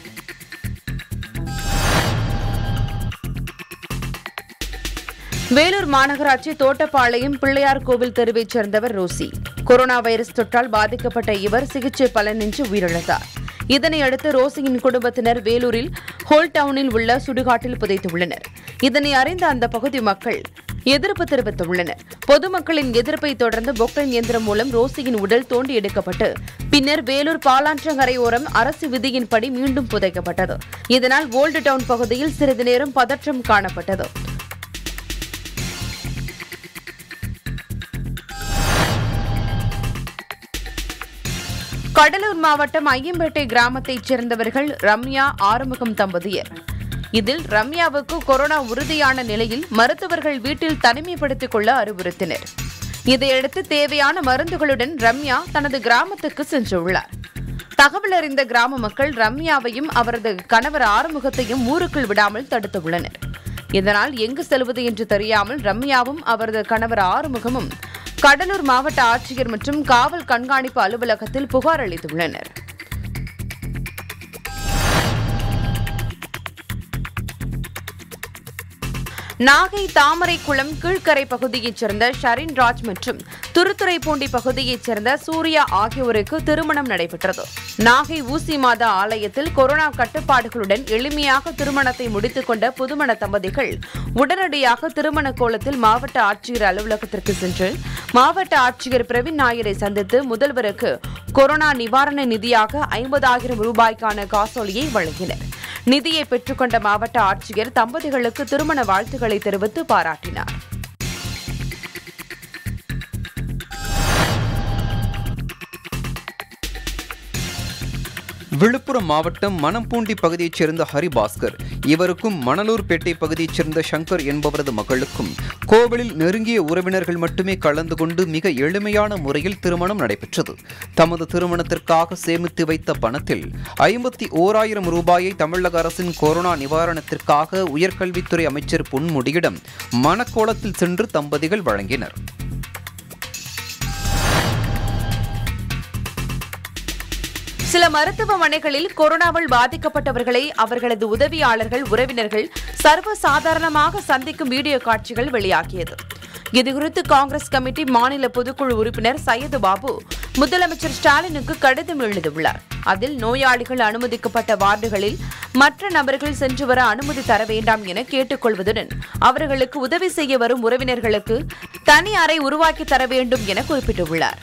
வேலூர் மாநகராட்சி தோட்டப்பாளையம் பிள்ளையார் கோவில் தெருவைச் சேர்ந்தவர் ரோசி கொரோனா வைரஸ் தொற்றால் பாதிக்கப்பட்ட இவர் சிகிச்சை பலனின்றி உயிரிழந்தார் இதனையடுத்து ரோசியின் குடும்பத்தினர் வேலூரில் ஹோல் டவுனில் உள்ள சுடுகாட்டில் புதைத்துள்ளனர் இதனை அறிந்த அந்த பகுதி மக்கள் எதிர்ப்பு தெரிவித்துள்ளனர் பொதுமக்களின் எதிர்ப்பை தொடர்ந்து பொக்லைன் இயந்திரம் மூலம் ரோசியின் உடல் தோண்டி எடுக்கப்பட்டு பின்னர் வேலூர் பாலாற்றங்கரையோரம் அரசு விதியின்படி மீண்டும் புதைக்கப்பட்டது இதனால் ஓல்டு டவுன் பகுதியில் சிறிது நேரம் பதற்றம் காணப்பட்டது கடலூர் மாவட்டம் ஐயம்பேட்டை கிராமத்தைச் சேர்ந்தவர்கள் ரம்யா ஆறுமுகம் தம்பதியர் இதில் ரம்யாவுக்கு கொரோனா உறுதியான நிலையில் மருத்துவர்கள் வீட்டில் தனிமைப்படுத்திக் கொள்ள அறிவுறுத்தினர் இதையடுத்து தேவையான மருந்துகளுடன் ரம்யா தனது கிராமத்துக்கு சென்றுள்ளார் தகவல் அறிந்த கிராம மக்கள் ரம்யாவையும் அவரது கணவர் ஆறுமுகத்தையும் ஊருக்குள் விடாமல் தடுத்துள்ளனர் இதனால் எங்கு செல்வது என்று தெரியாமல் ரம்யாவும் அவரது கணவர் ஆறுமுகமும் கடலூர் மாவட்ட ஆட்சியர் மற்றும் காவல் கண்காணிப்பு அலுவலகத்தில் புகார் அளித்துள்ளனர் நாகை தாமரைக்குளம் கீழ்க்கரை பகுதியைச் சேர்ந்த ஷரின் ராஜ் மற்றும் துருத்துறைப்பூண்டி பகுதியைச் சேர்ந்த சூர்யா ஆகியோருக்கு திருமணம் நடைபெற்றது நாகை ஊசி மாதா ஆலயத்தில் கொரோனா கட்டுப்பாடுகளுடன் எளிமையாக திருமணத்தை முடித்துக் கொண்ட புதுமண தம்பதிகள் உடனடியாக திருமண கோலத்தில் மாவட்ட ஆட்சியர் அலுவலகத்திற்கு சென்று மாவட்ட ஆட்சியர் பிரவீன் நாயரை சந்தித்து முதல்வருக்கு கொரோனா நிவாரண நிதியாக ஐம்பதாயிரம் ரூபாய்க்கான காசோலியை வழங்கினர் நிதியை பெற்றுக்கொண்ட மாவட்ட ஆட்சியர் தம்பதிகளுக்கு திருமண வாழ்த்துக்களை தெரிவித்து பாராட்டினார் விழுப்புரம் மாவட்டம் மணம்பூண்டி பகுதியைச் சேர்ந்த ஹரிபாஸ்கர் இவருக்கும் மணலூர்பேட்டை பகுதியைச் சேர்ந்த சங்கர் என்பவரது மகளுக்கும் கோவிலில் நெருங்கிய உறவினர்கள் மட்டுமே கலந்து கொண்டு மிக எளிமையான முறையில் திருமணம் நடைபெற்றது தமது திருமணத்திற்காக சேமித்து வைத்த பணத்தில் ஐம்பத்தி ஓராயிரம் ரூபாயை தமிழக அரசின் கொரோனா நிவாரணத்திற்காக உயர்கல்வித்துறை அமைச்சர் பொன்முடியிடம் மணக்கோலத்தில் சென்று தம்பதிகள் வழங்கினர் சில மருத்துவமனைகளில் கொரோனாவால் பாதிக்கப்பட்டவர்களை அவர்களது உதவியாளர்கள் உறவினர்கள் சர்வ சாதாரணமாக சந்திக்கும் வீடியோ காட்சிகள் வெளியாகியது இதுகுறித்து காங்கிரஸ் கமிட்டி மாநில பொதுக்குழு உறுப்பினர் சையது பாபு முதலமைச்சர் ஸ்டாலினுக்கு கடிதம் எழுதியுள்ளார் அதில் நோயாளிகள் அனுமதிக்கப்பட்ட வார்டுகளில் மற்ற நபர்கள் சென்று வர அனுமதி தர வேண்டாம் என கேட்டுக்கொள்வதுடன் அவர்களுக்கு உதவி செய்ய வரும் உறவினர்களுக்கு தனி அறை உருவாக்கி தர வேண்டும் என குறிப்பிட்டுள்ளார்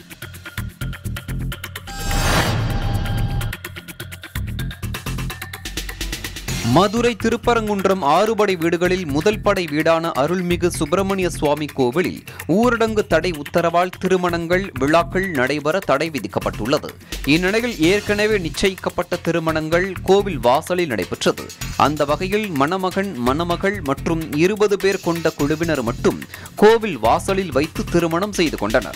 மதுரை திருப்பரங்குன்றம் ஆறுபடை வீடுகளில் முதல் படை வீடான அருள்மிகு சுப்பிரமணிய சுவாமி கோவிலில் ஊரடங்கு தடை உத்தரவால் திருமணங்கள் விழாக்கள் நடைபெற தடை விதிக்கப்பட்டுள்ளது இந்நிலையில் ஏற்கனவே நிச்சயிக்கப்பட்ட திருமணங்கள் கோவில் வாசலில் நடைபெற்றது அந்த வகையில் மணமகன் மணமகள் மற்றும் இருபது பேர் கொண்ட குழுவினர் மட்டும் கோவில் வாசலில் வைத்து திருமணம் செய்து கொண்டனர்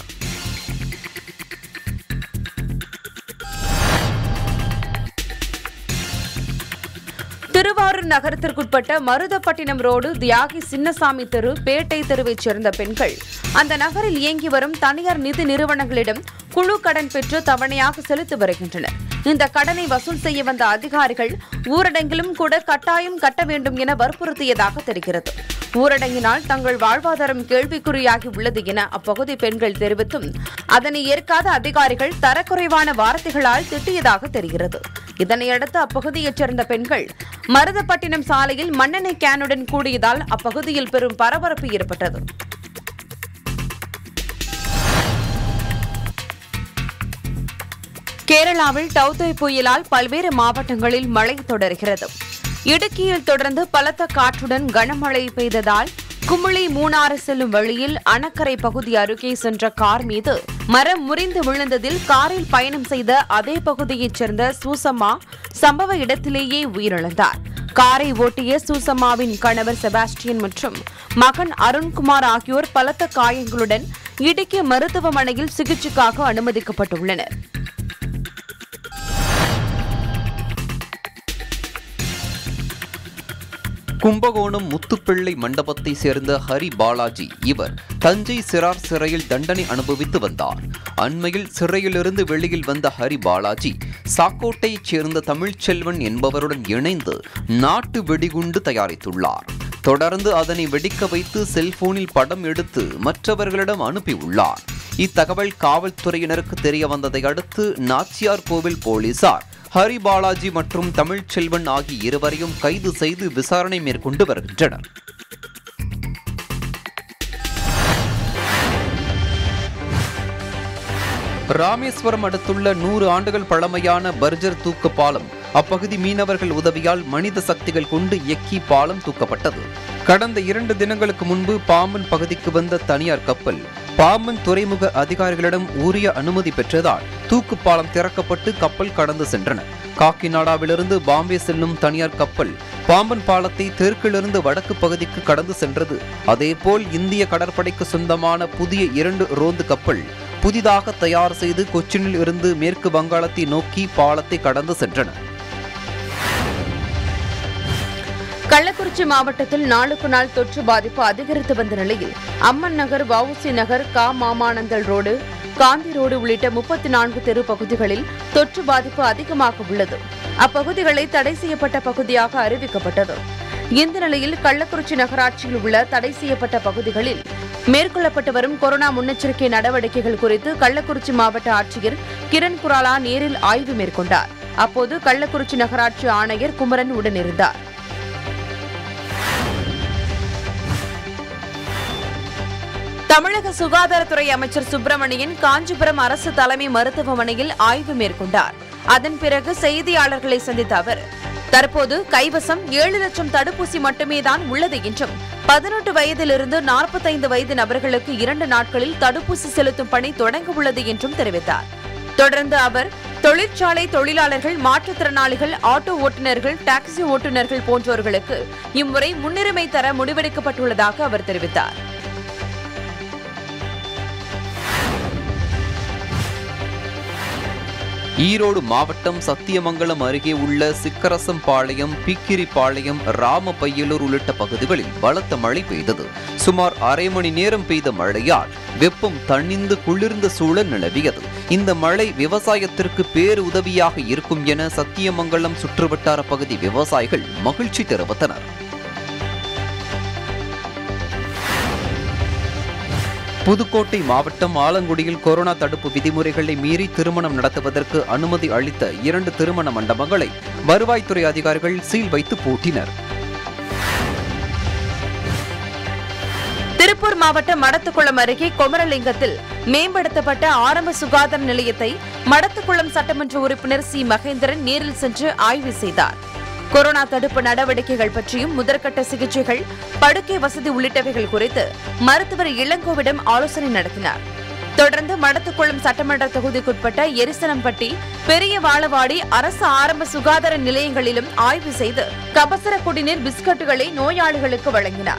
திருவாரூர் நகரத்திற்குட்பட்ட மருதப்பட்டினம் ரோடு தியாகி சின்னசாமி தெரு பேட்டை தெருவைச் சேர்ந்த பெண்கள் அந்த நகரில் இயங்கி வரும் தனியார் நிதி நிறுவனங்களிடம் குழு கடன் பெற்று தவணையாக செலுத்தி வருகின்றனர் இந்த கடனை வசூல் செய்ய வந்த அதிகாரிகள் ஊரடங்கிலும் கூட கட்டாயம் கட்ட வேண்டும் என வற்புறுத்தியதாக தெரிகிறது ஊரடங்கினால் தங்கள் வாழ்வாதாரம் கேள்விக்குறியாகி உள்ளது என அப்பகுதி பெண்கள் தெரிவித்தும் அதனை ஏற்காத அதிகாரிகள் தரக்குறைவான வார்த்தைகளால் திட்டியதாக தெரிகிறது இதனையடுத்து அப்பகுதியைச் சேர்ந்த பெண்கள் மருதப்பட்டினம் சாலையில் மண்ணெண்ணெய் கேனுடன் கூடியதால் அப்பகுதியில் பெரும் பரபரப்பு ஏற்பட்டது கேரளாவில் டவுதே புயலால் பல்வேறு மாவட்டங்களில் மழை தொடர்கிறது இடுக்கியில் தொடர்ந்து பலத்த காற்றுடன் கனமழை பெய்ததால் குமுளி மூணாறு செல்லும் வழியில் அணக்கரை பகுதி அருகே சென்ற கார் மீது மரம் முறிந்து விழுந்ததில் காரில் பயணம் செய்த அதே பகுதியைச் சேர்ந்த சூசம்மா சம்பவ இடத்திலேயே உயிரிழந்தார் காரை ஓட்டிய சூசம்மாவின் கணவர் செபாஸ்டியன் மற்றும் மகன் அருண்குமார் ஆகியோர் பலத்த காயங்களுடன் இடுக்கி மருத்துவமனையில் சிகிச்சைக்காக அனுமதிக்கப்பட்டுள்ளனர் கும்பகோணம் முத்துப்பிள்ளை மண்டபத்தை சேர்ந்த ஹரி பாலாஜி இவர் தஞ்சை சிறார் சிறையில் தண்டனை அனுபவித்து வந்தார் அண்மையில் சிறையிலிருந்து வெளியில் வந்த ஹரி பாலாஜி சாக்கோட்டையைச் சேர்ந்த தமிழ்ச்செல்வன் என்பவருடன் இணைந்து நாட்டு வெடிகுண்டு தயாரித்துள்ளார் தொடர்ந்து அதனை வெடிக்க வைத்து செல்போனில் படம் எடுத்து மற்றவர்களிடம் அனுப்பியுள்ளார் இத்தகவல் காவல்துறையினருக்கு தெரிய வந்ததை அடுத்து நாச்சியார் கோவில் போலீசார் ஹரி பாலாஜி மற்றும் தமிழ்ச்செல்வன் ஆகிய இருவரையும் கைது செய்து விசாரணை மேற்கொண்டு வருகின்றனர் ராமேஸ்வரம் அடுத்துள்ள நூறு ஆண்டுகள் பழமையான பர்ஜர் தூக்கு பாலம் அப்பகுதி மீனவர்கள் உதவியால் மனித சக்திகள் கொண்டு இயக்கி பாலம் தூக்கப்பட்டது கடந்த இரண்டு தினங்களுக்கு முன்பு பாம்பன் பகுதிக்கு வந்த தனியார் கப்பல் பாம்பன் துறைமுக அதிகாரிகளிடம் உரிய அனுமதி பெற்றதால் தூக்கு பாலம் திறக்கப்பட்டு கப்பல் கடந்து சென்றனர் காக்கிநாடாவிலிருந்து பாம்பே செல்லும் தனியார் கப்பல் பாம்பன் பாலத்தை தெற்கிலிருந்து வடக்கு பகுதிக்கு கடந்து சென்றது அதேபோல் இந்திய கடற்படைக்கு சொந்தமான புதிய இரண்டு ரோந்து கப்பல் புதிதாக தயார் செய்து கொச்சினில் இருந்து மேற்கு வங்காளத்தை நோக்கி பாலத்தை கடந்து சென்றன கள்ளக்குறிச்சி மாவட்டத்தில் நாளுக்கு நாள் தொற்று பாதிப்பு அதிகரித்து வந்த நிலையில் அம்மன் நகர் வவுசி நகர் கா மாமானந்தல் ரோடு காந்தி ரோடு உள்ளிட்ட முப்பத்தி நான்கு தெரு பகுதிகளில் தொற்று பாதிப்பு அதிகமாக உள்ளது அப்பகுதிகளை தடை செய்யப்பட்ட பகுதியாக அறிவிக்கப்பட்டது இந்த நிலையில் கள்ளக்குறிச்சி நகராட்சியில் உள்ள தடை செய்யப்பட்ட பகுதிகளில் மேற்கொள்ளப்பட்டு வரும் கொரோனா முன்னெச்சரிக்கை நடவடிக்கைகள் குறித்து கள்ளக்குறிச்சி மாவட்ட ஆட்சியர் கிரண் குராலா நேரில் ஆய்வு மேற்கொண்டார் அப்போது கள்ளக்குறிச்சி நகராட்சி ஆணையர் குமரன் உடனிருந்தார் தமிழக சுகாதாரத்துறை அமைச்சர் சுப்பிரமணியன் காஞ்சிபுரம் அரசு தலைமை மருத்துவமனையில் ஆய்வு மேற்கொண்டார் அதன் பிறகு செய்தியாளர்களை சந்தித்த அவர் தற்போது கைவசம் ஏழு லட்சம் தடுப்பூசி மட்டுமே தான் உள்ளது என்றும் பதினெட்டு வயதிலிருந்து நாற்பத்தைந்து வயது நபர்களுக்கு இரண்டு நாட்களில் தடுப்பூசி செலுத்தும் பணி தொடங்க உள்ளது என்றும் தெரிவித்தார் தொடர்ந்து அவர் தொழிற்சாலை தொழிலாளர்கள் மாற்றுத்திறனாளிகள் ஆட்டோ ஓட்டுநர்கள் டாக்ஸி ஓட்டுநர்கள் போன்றோர்களுக்கு இம்முறை முன்னுரிமை தர முடிவெடுக்கப்பட்டுள்ளதாக அவர் தெரிவித்தார் ஈரோடு மாவட்டம் சத்தியமங்கலம் அருகே உள்ள சிக்கரசம்பாளையம் பிக்கிரிப்பாளையம் ராமபையலூர் உள்ளிட்ட பகுதிகளில் பலத்த மழை பெய்தது சுமார் அரை மணி நேரம் பெய்த மழையால் வெப்பம் தணிந்து குளிர்ந்த சூழல் நிலவியது இந்த மழை விவசாயத்திற்கு பேரு உதவியாக இருக்கும் என சத்தியமங்கலம் சுற்றுவட்டார பகுதி விவசாயிகள் மகிழ்ச்சி தெரிவித்தனர் புதுக்கோட்டை மாவட்டம் ஆலங்குடியில் கொரோனா தடுப்பு விதிமுறைகளை மீறி திருமணம் நடத்துவதற்கு அனுமதி அளித்த இரண்டு திருமண மண்டபங்களை வருவாய்த்துறை அதிகாரிகள் சீல் வைத்து பூட்டினர் திருப்பூர் மாவட்டம் மடத்துக்குளம் அருகே கொமரலிங்கத்தில் மேம்படுத்தப்பட்ட ஆரம்ப சுகாதார நிலையத்தை மடத்துக்குளம் சட்டமன்ற உறுப்பினர் சி மகேந்திரன் நேரில் சென்று ஆய்வு செய்தார் கொரோனா தடுப்பு நடவடிக்கைகள் பற்றியும் முதற்கட்ட சிகிச்சைகள் படுக்கை வசதி உள்ளிட்டவைகள் குறித்து மருத்துவர் இளங்கோவிடம் ஆலோசனை நடத்தினார் தொடர்ந்து மடத்துக்குளம் சட்டமன்ற தொகுதிக்குட்பட்ட எரிசனம்பட்டி பெரிய வாழவாடி அரசு ஆரம்ப சுகாதார நிலையங்களிலும் ஆய்வு செய்து கபசர குடிநீர் பிஸ்கட்டுகளை நோயாளிகளுக்கு வழங்கினார்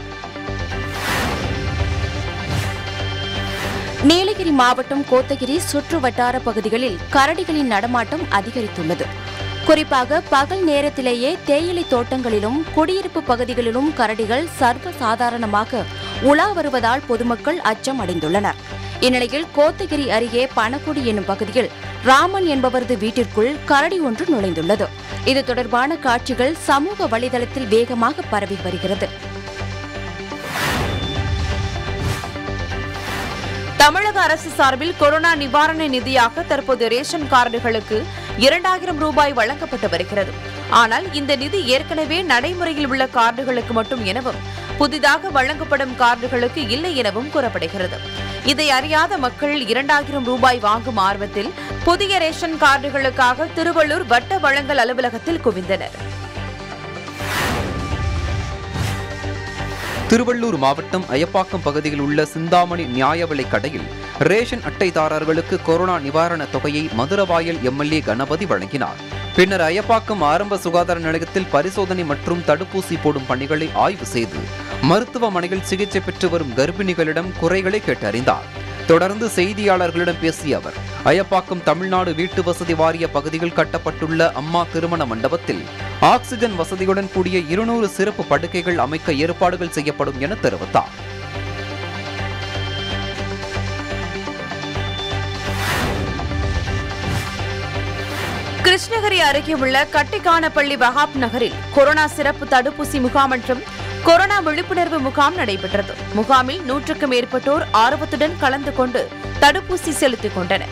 நீலகிரி மாவட்டம் கோத்தகிரி சுற்று வட்டார பகுதிகளில் கரடிகளின் நடமாட்டம் அதிகரித்துள்ளது குறிப்பாக பகல் நேரத்திலேயே தேயிலை தோட்டங்களிலும் குடியிருப்பு பகுதிகளிலும் கரடிகள் சர்வ சாதாரணமாக உலா வருவதால் பொதுமக்கள் அச்சம் அடைந்துள்ளனர் இந்நிலையில் கோத்தகிரி அருகே பணக்குடி என்னும் பகுதியில் ராமன் என்பவரது வீட்டிற்குள் கரடி ஒன்று நுழைந்துள்ளது இது தொடர்பான காட்சிகள் சமூக வலைதளத்தில் வேகமாக பரவி வருகிறது தமிழக அரசு சார்பில் கொரோனா நிவாரண நிதியாக தற்போது ரேஷன் கார்டுகளுக்கு இரண்டாயிரம் ரூபாய் வழங்கப்பட்டு வருகிறது ஆனால் இந்த நிதி ஏற்கனவே நடைமுறையில் உள்ள கார்டுகளுக்கு மட்டும் எனவும் புதிதாக வழங்கப்படும் கார்டுகளுக்கு இல்லை எனவும் கூறப்படுகிறது இதை அறியாத மக்கள் இரண்டாயிரம் ரூபாய் வாங்கும் ஆர்வத்தில் புதிய ரேஷன் கார்டுகளுக்காக திருவள்ளூர் வட்ட வழங்கல் அலுவலகத்தில் குவிந்தனர் திருவள்ளூர் மாவட்டம் அயப்பாக்கம் பகுதியில் உள்ள சிந்தாமணி நியாய விலைக் கடையில் ரேஷன் அட்டைதாரர்களுக்கு கொரோனா நிவாரணத் தொகையை மதுரவாயல் எம்எல்ஏ கணபதி வழங்கினார் பின்னர் அயப்பாக்கம் ஆரம்ப சுகாதார நிலையத்தில் பரிசோதனை மற்றும் தடுப்பூசி போடும் பணிகளை ஆய்வு செய்து மருத்துவமனையில் சிகிச்சை பெற்று வரும் கர்ப்பிணிகளிடம் குறைகளை கேட்டறிந்தார் தொடர்ந்து செய்தியாளர்களிடம் பேசிய அவர் அயப்பாக்கம் தமிழ்நாடு வீட்டு வசதி வாரிய பகுதியில் கட்டப்பட்டுள்ள அம்மா திருமண மண்டபத்தில் ஆக்சிஜன் வசதியுடன் கூடிய இருநூறு சிறப்பு படுக்கைகள் அமைக்க ஏற்பாடுகள் செய்யப்படும் என தெரிவித்தார் கிருஷ்ணகிரி அருகே உள்ள கட்டிக்கானப்பள்ளி வகாப் நகரில் கொரோனா சிறப்பு தடுப்பூசி முகாம் மற்றும் கொரோனா விழிப்புணர்வு முகாம் நடைபெற்றது முகாமில் நூற்றுக்கும் மேற்பட்டோர் ஆர்வத்துடன் கலந்து கொண்டு தடுப்பூசி செலுத்திக் கொண்டனர்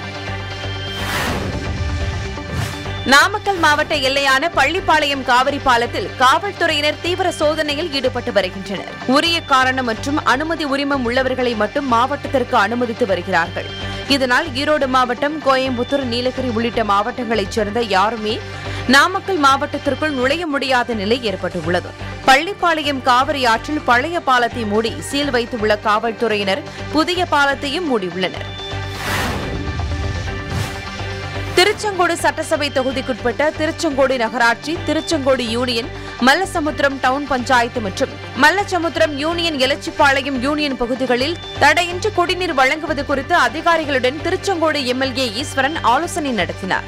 நாமக்கல் மாவட்ட எல்லையான பள்ளிப்பாளையம் காவிரி பாலத்தில் காவல்துறையினர் தீவிர சோதனையில் ஈடுபட்டு வருகின்றனர் உரிய காரணம் மற்றும் அனுமதி உரிமம் உள்ளவர்களை மட்டும் மாவட்டத்திற்கு அனுமதித்து வருகிறார்கள் இதனால் ஈரோடு மாவட்டம் கோயம்புத்தூர் நீலகிரி உள்ளிட்ட மாவட்டங்களைச் சேர்ந்த யாருமே நாமக்கல் மாவட்டத்திற்குள் நுழைய முடியாத நிலை ஏற்பட்டுள்ளது பள்ளிப்பாளையம் காவிரி ஆற்றில் பழைய பாலத்தை மூடி சீல் வைத்துள்ள காவல்துறையினர் புதிய பாலத்தையும் மூடியுள்ளனர் திருச்செங்கோடு சட்டசபை தொகுதிக்குட்பட்ட திருச்செங்கோடு நகராட்சி திருச்செங்கோடு யூனியன் மல்லசமுத்திரம் டவுன் பஞ்சாயத்து மற்றும் மல்லசமுத்திரம் யூனியன் எலச்சிப்பாளையம் யூனியன் பகுதிகளில் தடையின்றி குடிநீர் வழங்குவது குறித்து அதிகாரிகளுடன் திருச்செங்கோடு எம்எல்ஏ ஈஸ்வரன் ஆலோசனை நடத்தினார்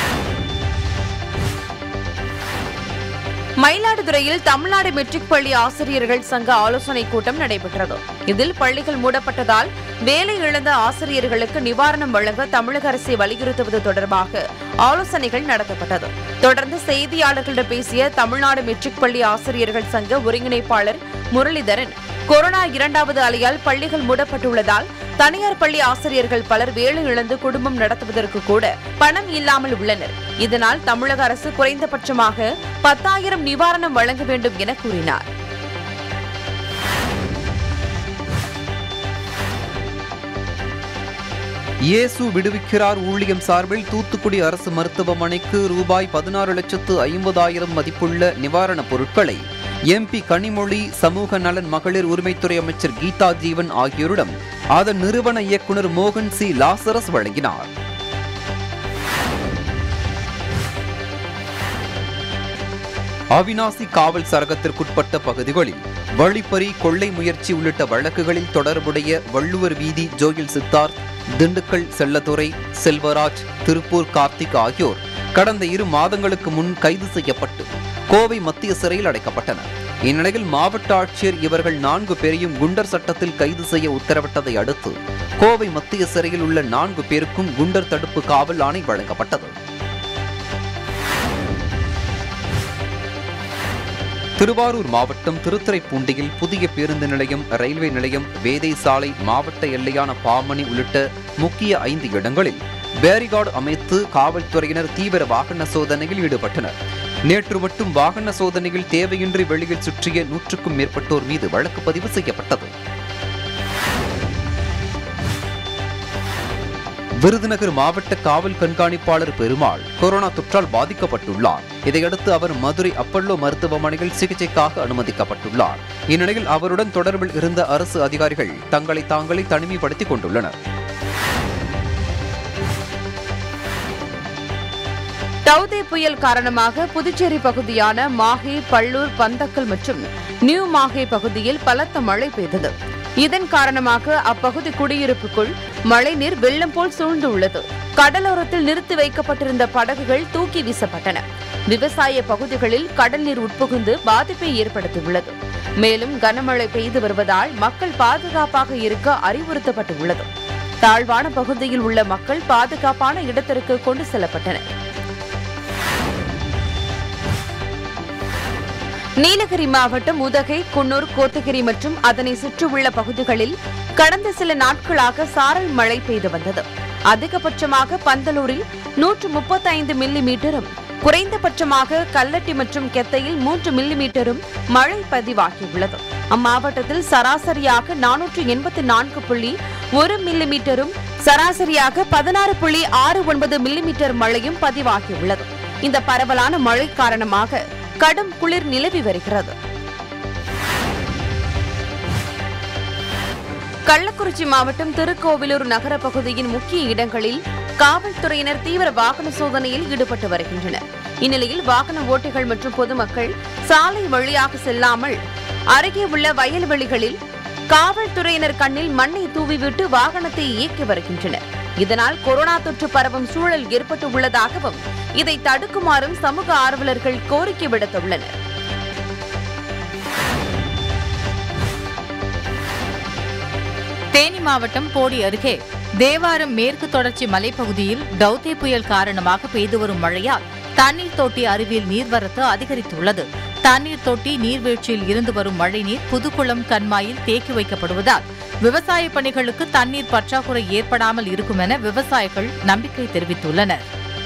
மயிலாடுதுறையில் தமிழ்நாடு மெட்ரிக் பள்ளி ஆசிரியர்கள் சங்க ஆலோசனைக் கூட்டம் நடைபெற்றது இதில் பள்ளிகள் மூடப்பட்டதால் வேலை இழந்த ஆசிரியர்களுக்கு நிவாரணம் வழங்க தமிழக அரசை வலியுறுத்துவது தொடர்பாக ஆலோசனைகள் நடத்தப்பட்டது தொடர்ந்து செய்தியாளர்களிடம் பேசிய தமிழ்நாடு மெட்ரிக் பள்ளி ஆசிரியர்கள் சங்க ஒருங்கிணைப்பாளர் முரளிதரன் கொரோனா இரண்டாவது அலையால் பள்ளிகள் மூடப்பட்டுள்ளதால் தனியார் பள்ளி ஆசிரியர்கள் பலர் வேலை இழந்து குடும்பம் நடத்துவதற்கு கூட பணம் இல்லாமல் உள்ளனர் இதனால் தமிழக அரசு குறைந்தபட்சமாக பத்தாயிரம் நிவாரணம் வழங்க வேண்டும் என கூறினார் இயேசு விடுவிக்கிறார் ஊழியம் சார்பில் தூத்துக்குடி அரசு மருத்துவமனைக்கு ரூபாய் பதினாறு லட்சத்து ஐம்பதாயிரம் மதிப்புள்ள நிவாரணப் பொருட்களை எம்பி கனிமொழி சமூக நலன் மகளிர் உரிமைத்துறை அமைச்சர் கீதா ஜீவன் ஆகியோரிடம் அதன் நிறுவன இயக்குனர் மோகன் சி லாசரஸ் வழங்கினார் அவினாசி காவல் சரகத்திற்குட்பட்ட பகுதிகளில் வழிப்பறி கொள்ளை முயற்சி உள்ளிட்ட வழக்குகளில் தொடர்புடைய வள்ளுவர் வீதி ஜோயில் சித்தார்த் திண்டுக்கல் செல்லதுரை செல்வராஜ் திருப்பூர் கார்த்திக் ஆகியோர் கடந்த இரு மாதங்களுக்கு முன் கைது செய்யப்பட்டு கோவை மத்திய சிறையில் அடைக்கப்பட்டனர் இந்நிலையில் மாவட்ட ஆட்சியர் இவர்கள் நான்கு பேரையும் குண்டர் சட்டத்தில் கைது செய்ய உத்தரவிட்டதை அடுத்து கோவை மத்திய சிறையில் உள்ள நான்கு பேருக்கும் குண்டர் தடுப்பு காவல் ஆணை வழங்கப்பட்டது திருவாரூர் மாவட்டம் திருத்துறைப்பூண்டியில் புதிய பேருந்து நிலையம் ரயில்வே நிலையம் வேதை சாலை மாவட்ட எல்லையான பாமணி உள்ளிட்ட முக்கிய ஐந்து இடங்களில் பேரிகார்டு அமைத்து காவல்துறையினர் தீவிர வாகன சோதனையில் ஈடுபட்டனர் நேற்று மட்டும் வாகன சோதனையில் தேவையின்றி வெளியில் சுற்றிய நூற்றுக்கும் மேற்பட்டோர் மீது வழக்கு பதிவு செய்யப்பட்டது விருதுநகர் மாவட்ட காவல் கண்காணிப்பாளர் பெருமாள் கொரோனா தொற்றால் பாதிக்கப்பட்டுள்ளார் இதையடுத்து அவர் மதுரை அப்பல்லோ மருத்துவமனையில் சிகிச்சைக்காக அனுமதிக்கப்பட்டுள்ளார் இந்நிலையில் அவருடன் தொடர்பில் இருந்த அரசு அதிகாரிகள் தங்களை தாங்களே தனிமைப்படுத்திக் கொண்டுள்ளனர் டவுதே புயல் காரணமாக புதுச்சேரி பகுதியான மாஹே பள்ளூர் பந்தக்கல் மற்றும் நியூ மாஹே பகுதியில் பலத்த மழை பெய்தது இதன் காரணமாக அப்பகுதி குடியிருப்புக்குள் மழைநீர் வெள்ளம் போல் சூழ்ந்துள்ளது கடலோரத்தில் நிறுத்தி வைக்கப்பட்டிருந்த படகுகள் தூக்கி வீசப்பட்டன விவசாய பகுதிகளில் கடல் நீர் உட்புகுந்து பாதிப்பை ஏற்படுத்தியுள்ளது மேலும் கனமழை பெய்து வருவதால் மக்கள் பாதுகாப்பாக இருக்க அறிவுறுத்தப்பட்டுள்ளது தாழ்வான பகுதியில் உள்ள மக்கள் பாதுகாப்பான இடத்திற்கு கொண்டு செல்லப்பட்டனர் நீலகிரி மாவட்டம் உதகை குன்னூர் கோத்தகிரி மற்றும் அதனை சுற்றியுள்ள பகுதிகளில் கடந்த சில நாட்களாக சாரல் மழை பெய்து வந்தது அதிகபட்சமாக பந்தலூரில் நூற்று முப்பத்தைந்து மில்லி மீட்டரும் குறைந்தபட்சமாக கல்லட்டி மற்றும் கெத்தையில் மூன்று மில்லி மீட்டரும் மழை பதிவாகியுள்ளது அம்மாவட்டத்தில் சராசரியாக நானூற்று எண்பத்தி நான்கு புள்ளி ஒரு மில்லி மீட்டரும் சராசரியாக பதினாறு புள்ளி ஆறு ஒன்பது மில்லிமீட்டர் மழையும் பதிவாகியுள்ளது இந்த பரவலான மழை காரணமாக கடும் குளிர் நிலவி வருகிறது கள்ளக்குறிச்சி மாவட்டம் திருக்கோவிலூர் நகர பகுதியின் முக்கிய இடங்களில் காவல்துறையினர் தீவிர வாகன சோதனையில் ஈடுபட்டு வருகின்றனர் இந்நிலையில் வாகன ஓட்டிகள் மற்றும் பொதுமக்கள் சாலை வழியாக செல்லாமல் அருகே உள்ள வயல்வெளிகளில் காவல்துறையினர் கண்ணில் மண்ணை தூவிவிட்டு வாகனத்தை இயக்கி வருகின்றனர் இதனால் கொரோனா தொற்று பரவும் சூழல் ஏற்பட்டு உள்ளதாகவும் இதை தடுக்குமாறும் சமூக ஆர்வலர்கள் கோரிக்கை விடுத்துள்ளனர் தேனி மாவட்டம் போடி அருகே தேவாரம் மேற்கு தொடர்ச்சி மலைப்பகுதியில் டவுதே புயல் காரணமாக பெய்து வரும் மழையால் தண்ணீர் தொட்டி அருவியில் நீர்வரத்து அதிகரித்துள்ளது தண்ணீர் தொட்டி நீர்வீழ்ச்சியில் இருந்து வரும் மழைநீர் புதுக்குளம் கண்மாயில் தேக்கி வைக்கப்படுவதால் விவசாய பணிகளுக்கு தண்ணீர் பற்றாக்குறை ஏற்படாமல் இருக்கும் என விவசாயிகள் நம்பிக்கை தெரிவித்துள்ளனர்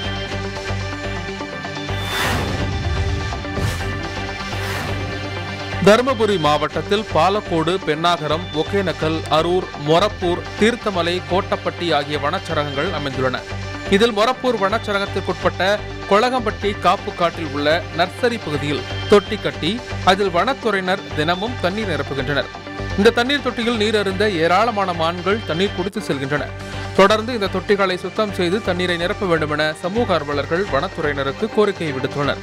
தருமபுரி மாவட்டத்தில் பாலக்கோடு பெண்ணாகரம் ஒகேனக்கல் அரூர் மொரப்பூர் தீர்த்தமலை கோட்டப்பட்டி ஆகிய வனச்சரகங்கள் அமைந்துள்ளன இதில் மொரப்பூர் வனச்சரகத்திற்குட்பட்ட கொளகம்பட்டி காப்பு காட்டில் உள்ள நர்சரி பகுதியில் தொட்டி கட்டி அதில் வனத்துறையினர் தினமும் தண்ணீர் நிரப்புகின்றனர் இந்த தண்ணீர் தொட்டியில் நீர் அருந்த ஏராளமான மான்கள் தண்ணீர் குடித்து செல்கின்றன தொடர்ந்து இந்த தொட்டிகளை சுத்தம் செய்து தண்ணீரை நிரப்ப வேண்டும் என சமூக ஆர்வலர்கள் வனத்துறையினருக்கு கோரிக்கை விடுத்துள்ளனர்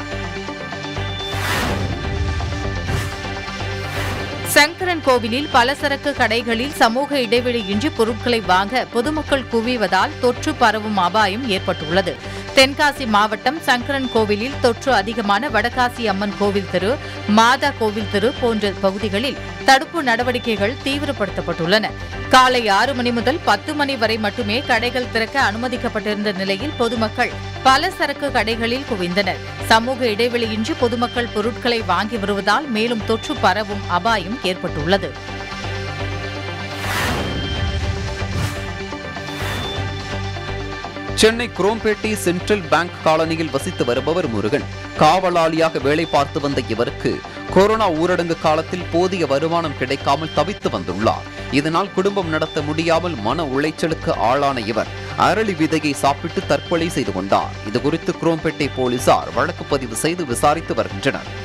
சங்கரன் கோவிலில் பலசரக்கு கடைகளில் சமூக இடைவெளியின்றி பொருட்களை வாங்க பொதுமக்கள் குவிவதால் தொற்று பரவும் அபாயம் ஏற்பட்டுள்ளது தென்காசி மாவட்டம் சங்கரன் கோவிலில் தொற்று அதிகமான வடகாசி அம்மன் கோவில் தெரு மாதா கோவில் தெரு போன்ற பகுதிகளில் தடுப்பு நடவடிக்கைகள் தீவிரப்படுத்தப்பட்டுள்ளன காலை ஆறு மணி முதல் பத்து மணி வரை மட்டுமே கடைகள் திறக்க அனுமதிக்கப்பட்டிருந்த நிலையில் பொதுமக்கள் பல சரக்கு கடைகளில் குவிந்தனர் சமூக இடைவெளியின்றி பொதுமக்கள் பொருட்களை வாங்கி வருவதால் மேலும் தொற்று பரவும் அபாயம் ஏற்பட்டுள்ளது சென்னை குரோம்பேட்டை சென்ட்ரல் பேங்க் காலனியில் வசித்து வருபவர் முருகன் காவலாளியாக வேலை பார்த்து வந்த இவருக்கு கொரோனா ஊரடங்கு காலத்தில் போதிய வருமானம் கிடைக்காமல் தவித்து வந்துள்ளார் இதனால் குடும்பம் நடத்த முடியாமல் மன உளைச்சலுக்கு ஆளான இவர் அரளி விதையை சாப்பிட்டு தற்கொலை செய்து கொண்டார் இதுகுறித்து குரோம்பேட்டை போலீசார் வழக்கு பதிவு செய்து விசாரித்து வருகின்றனர்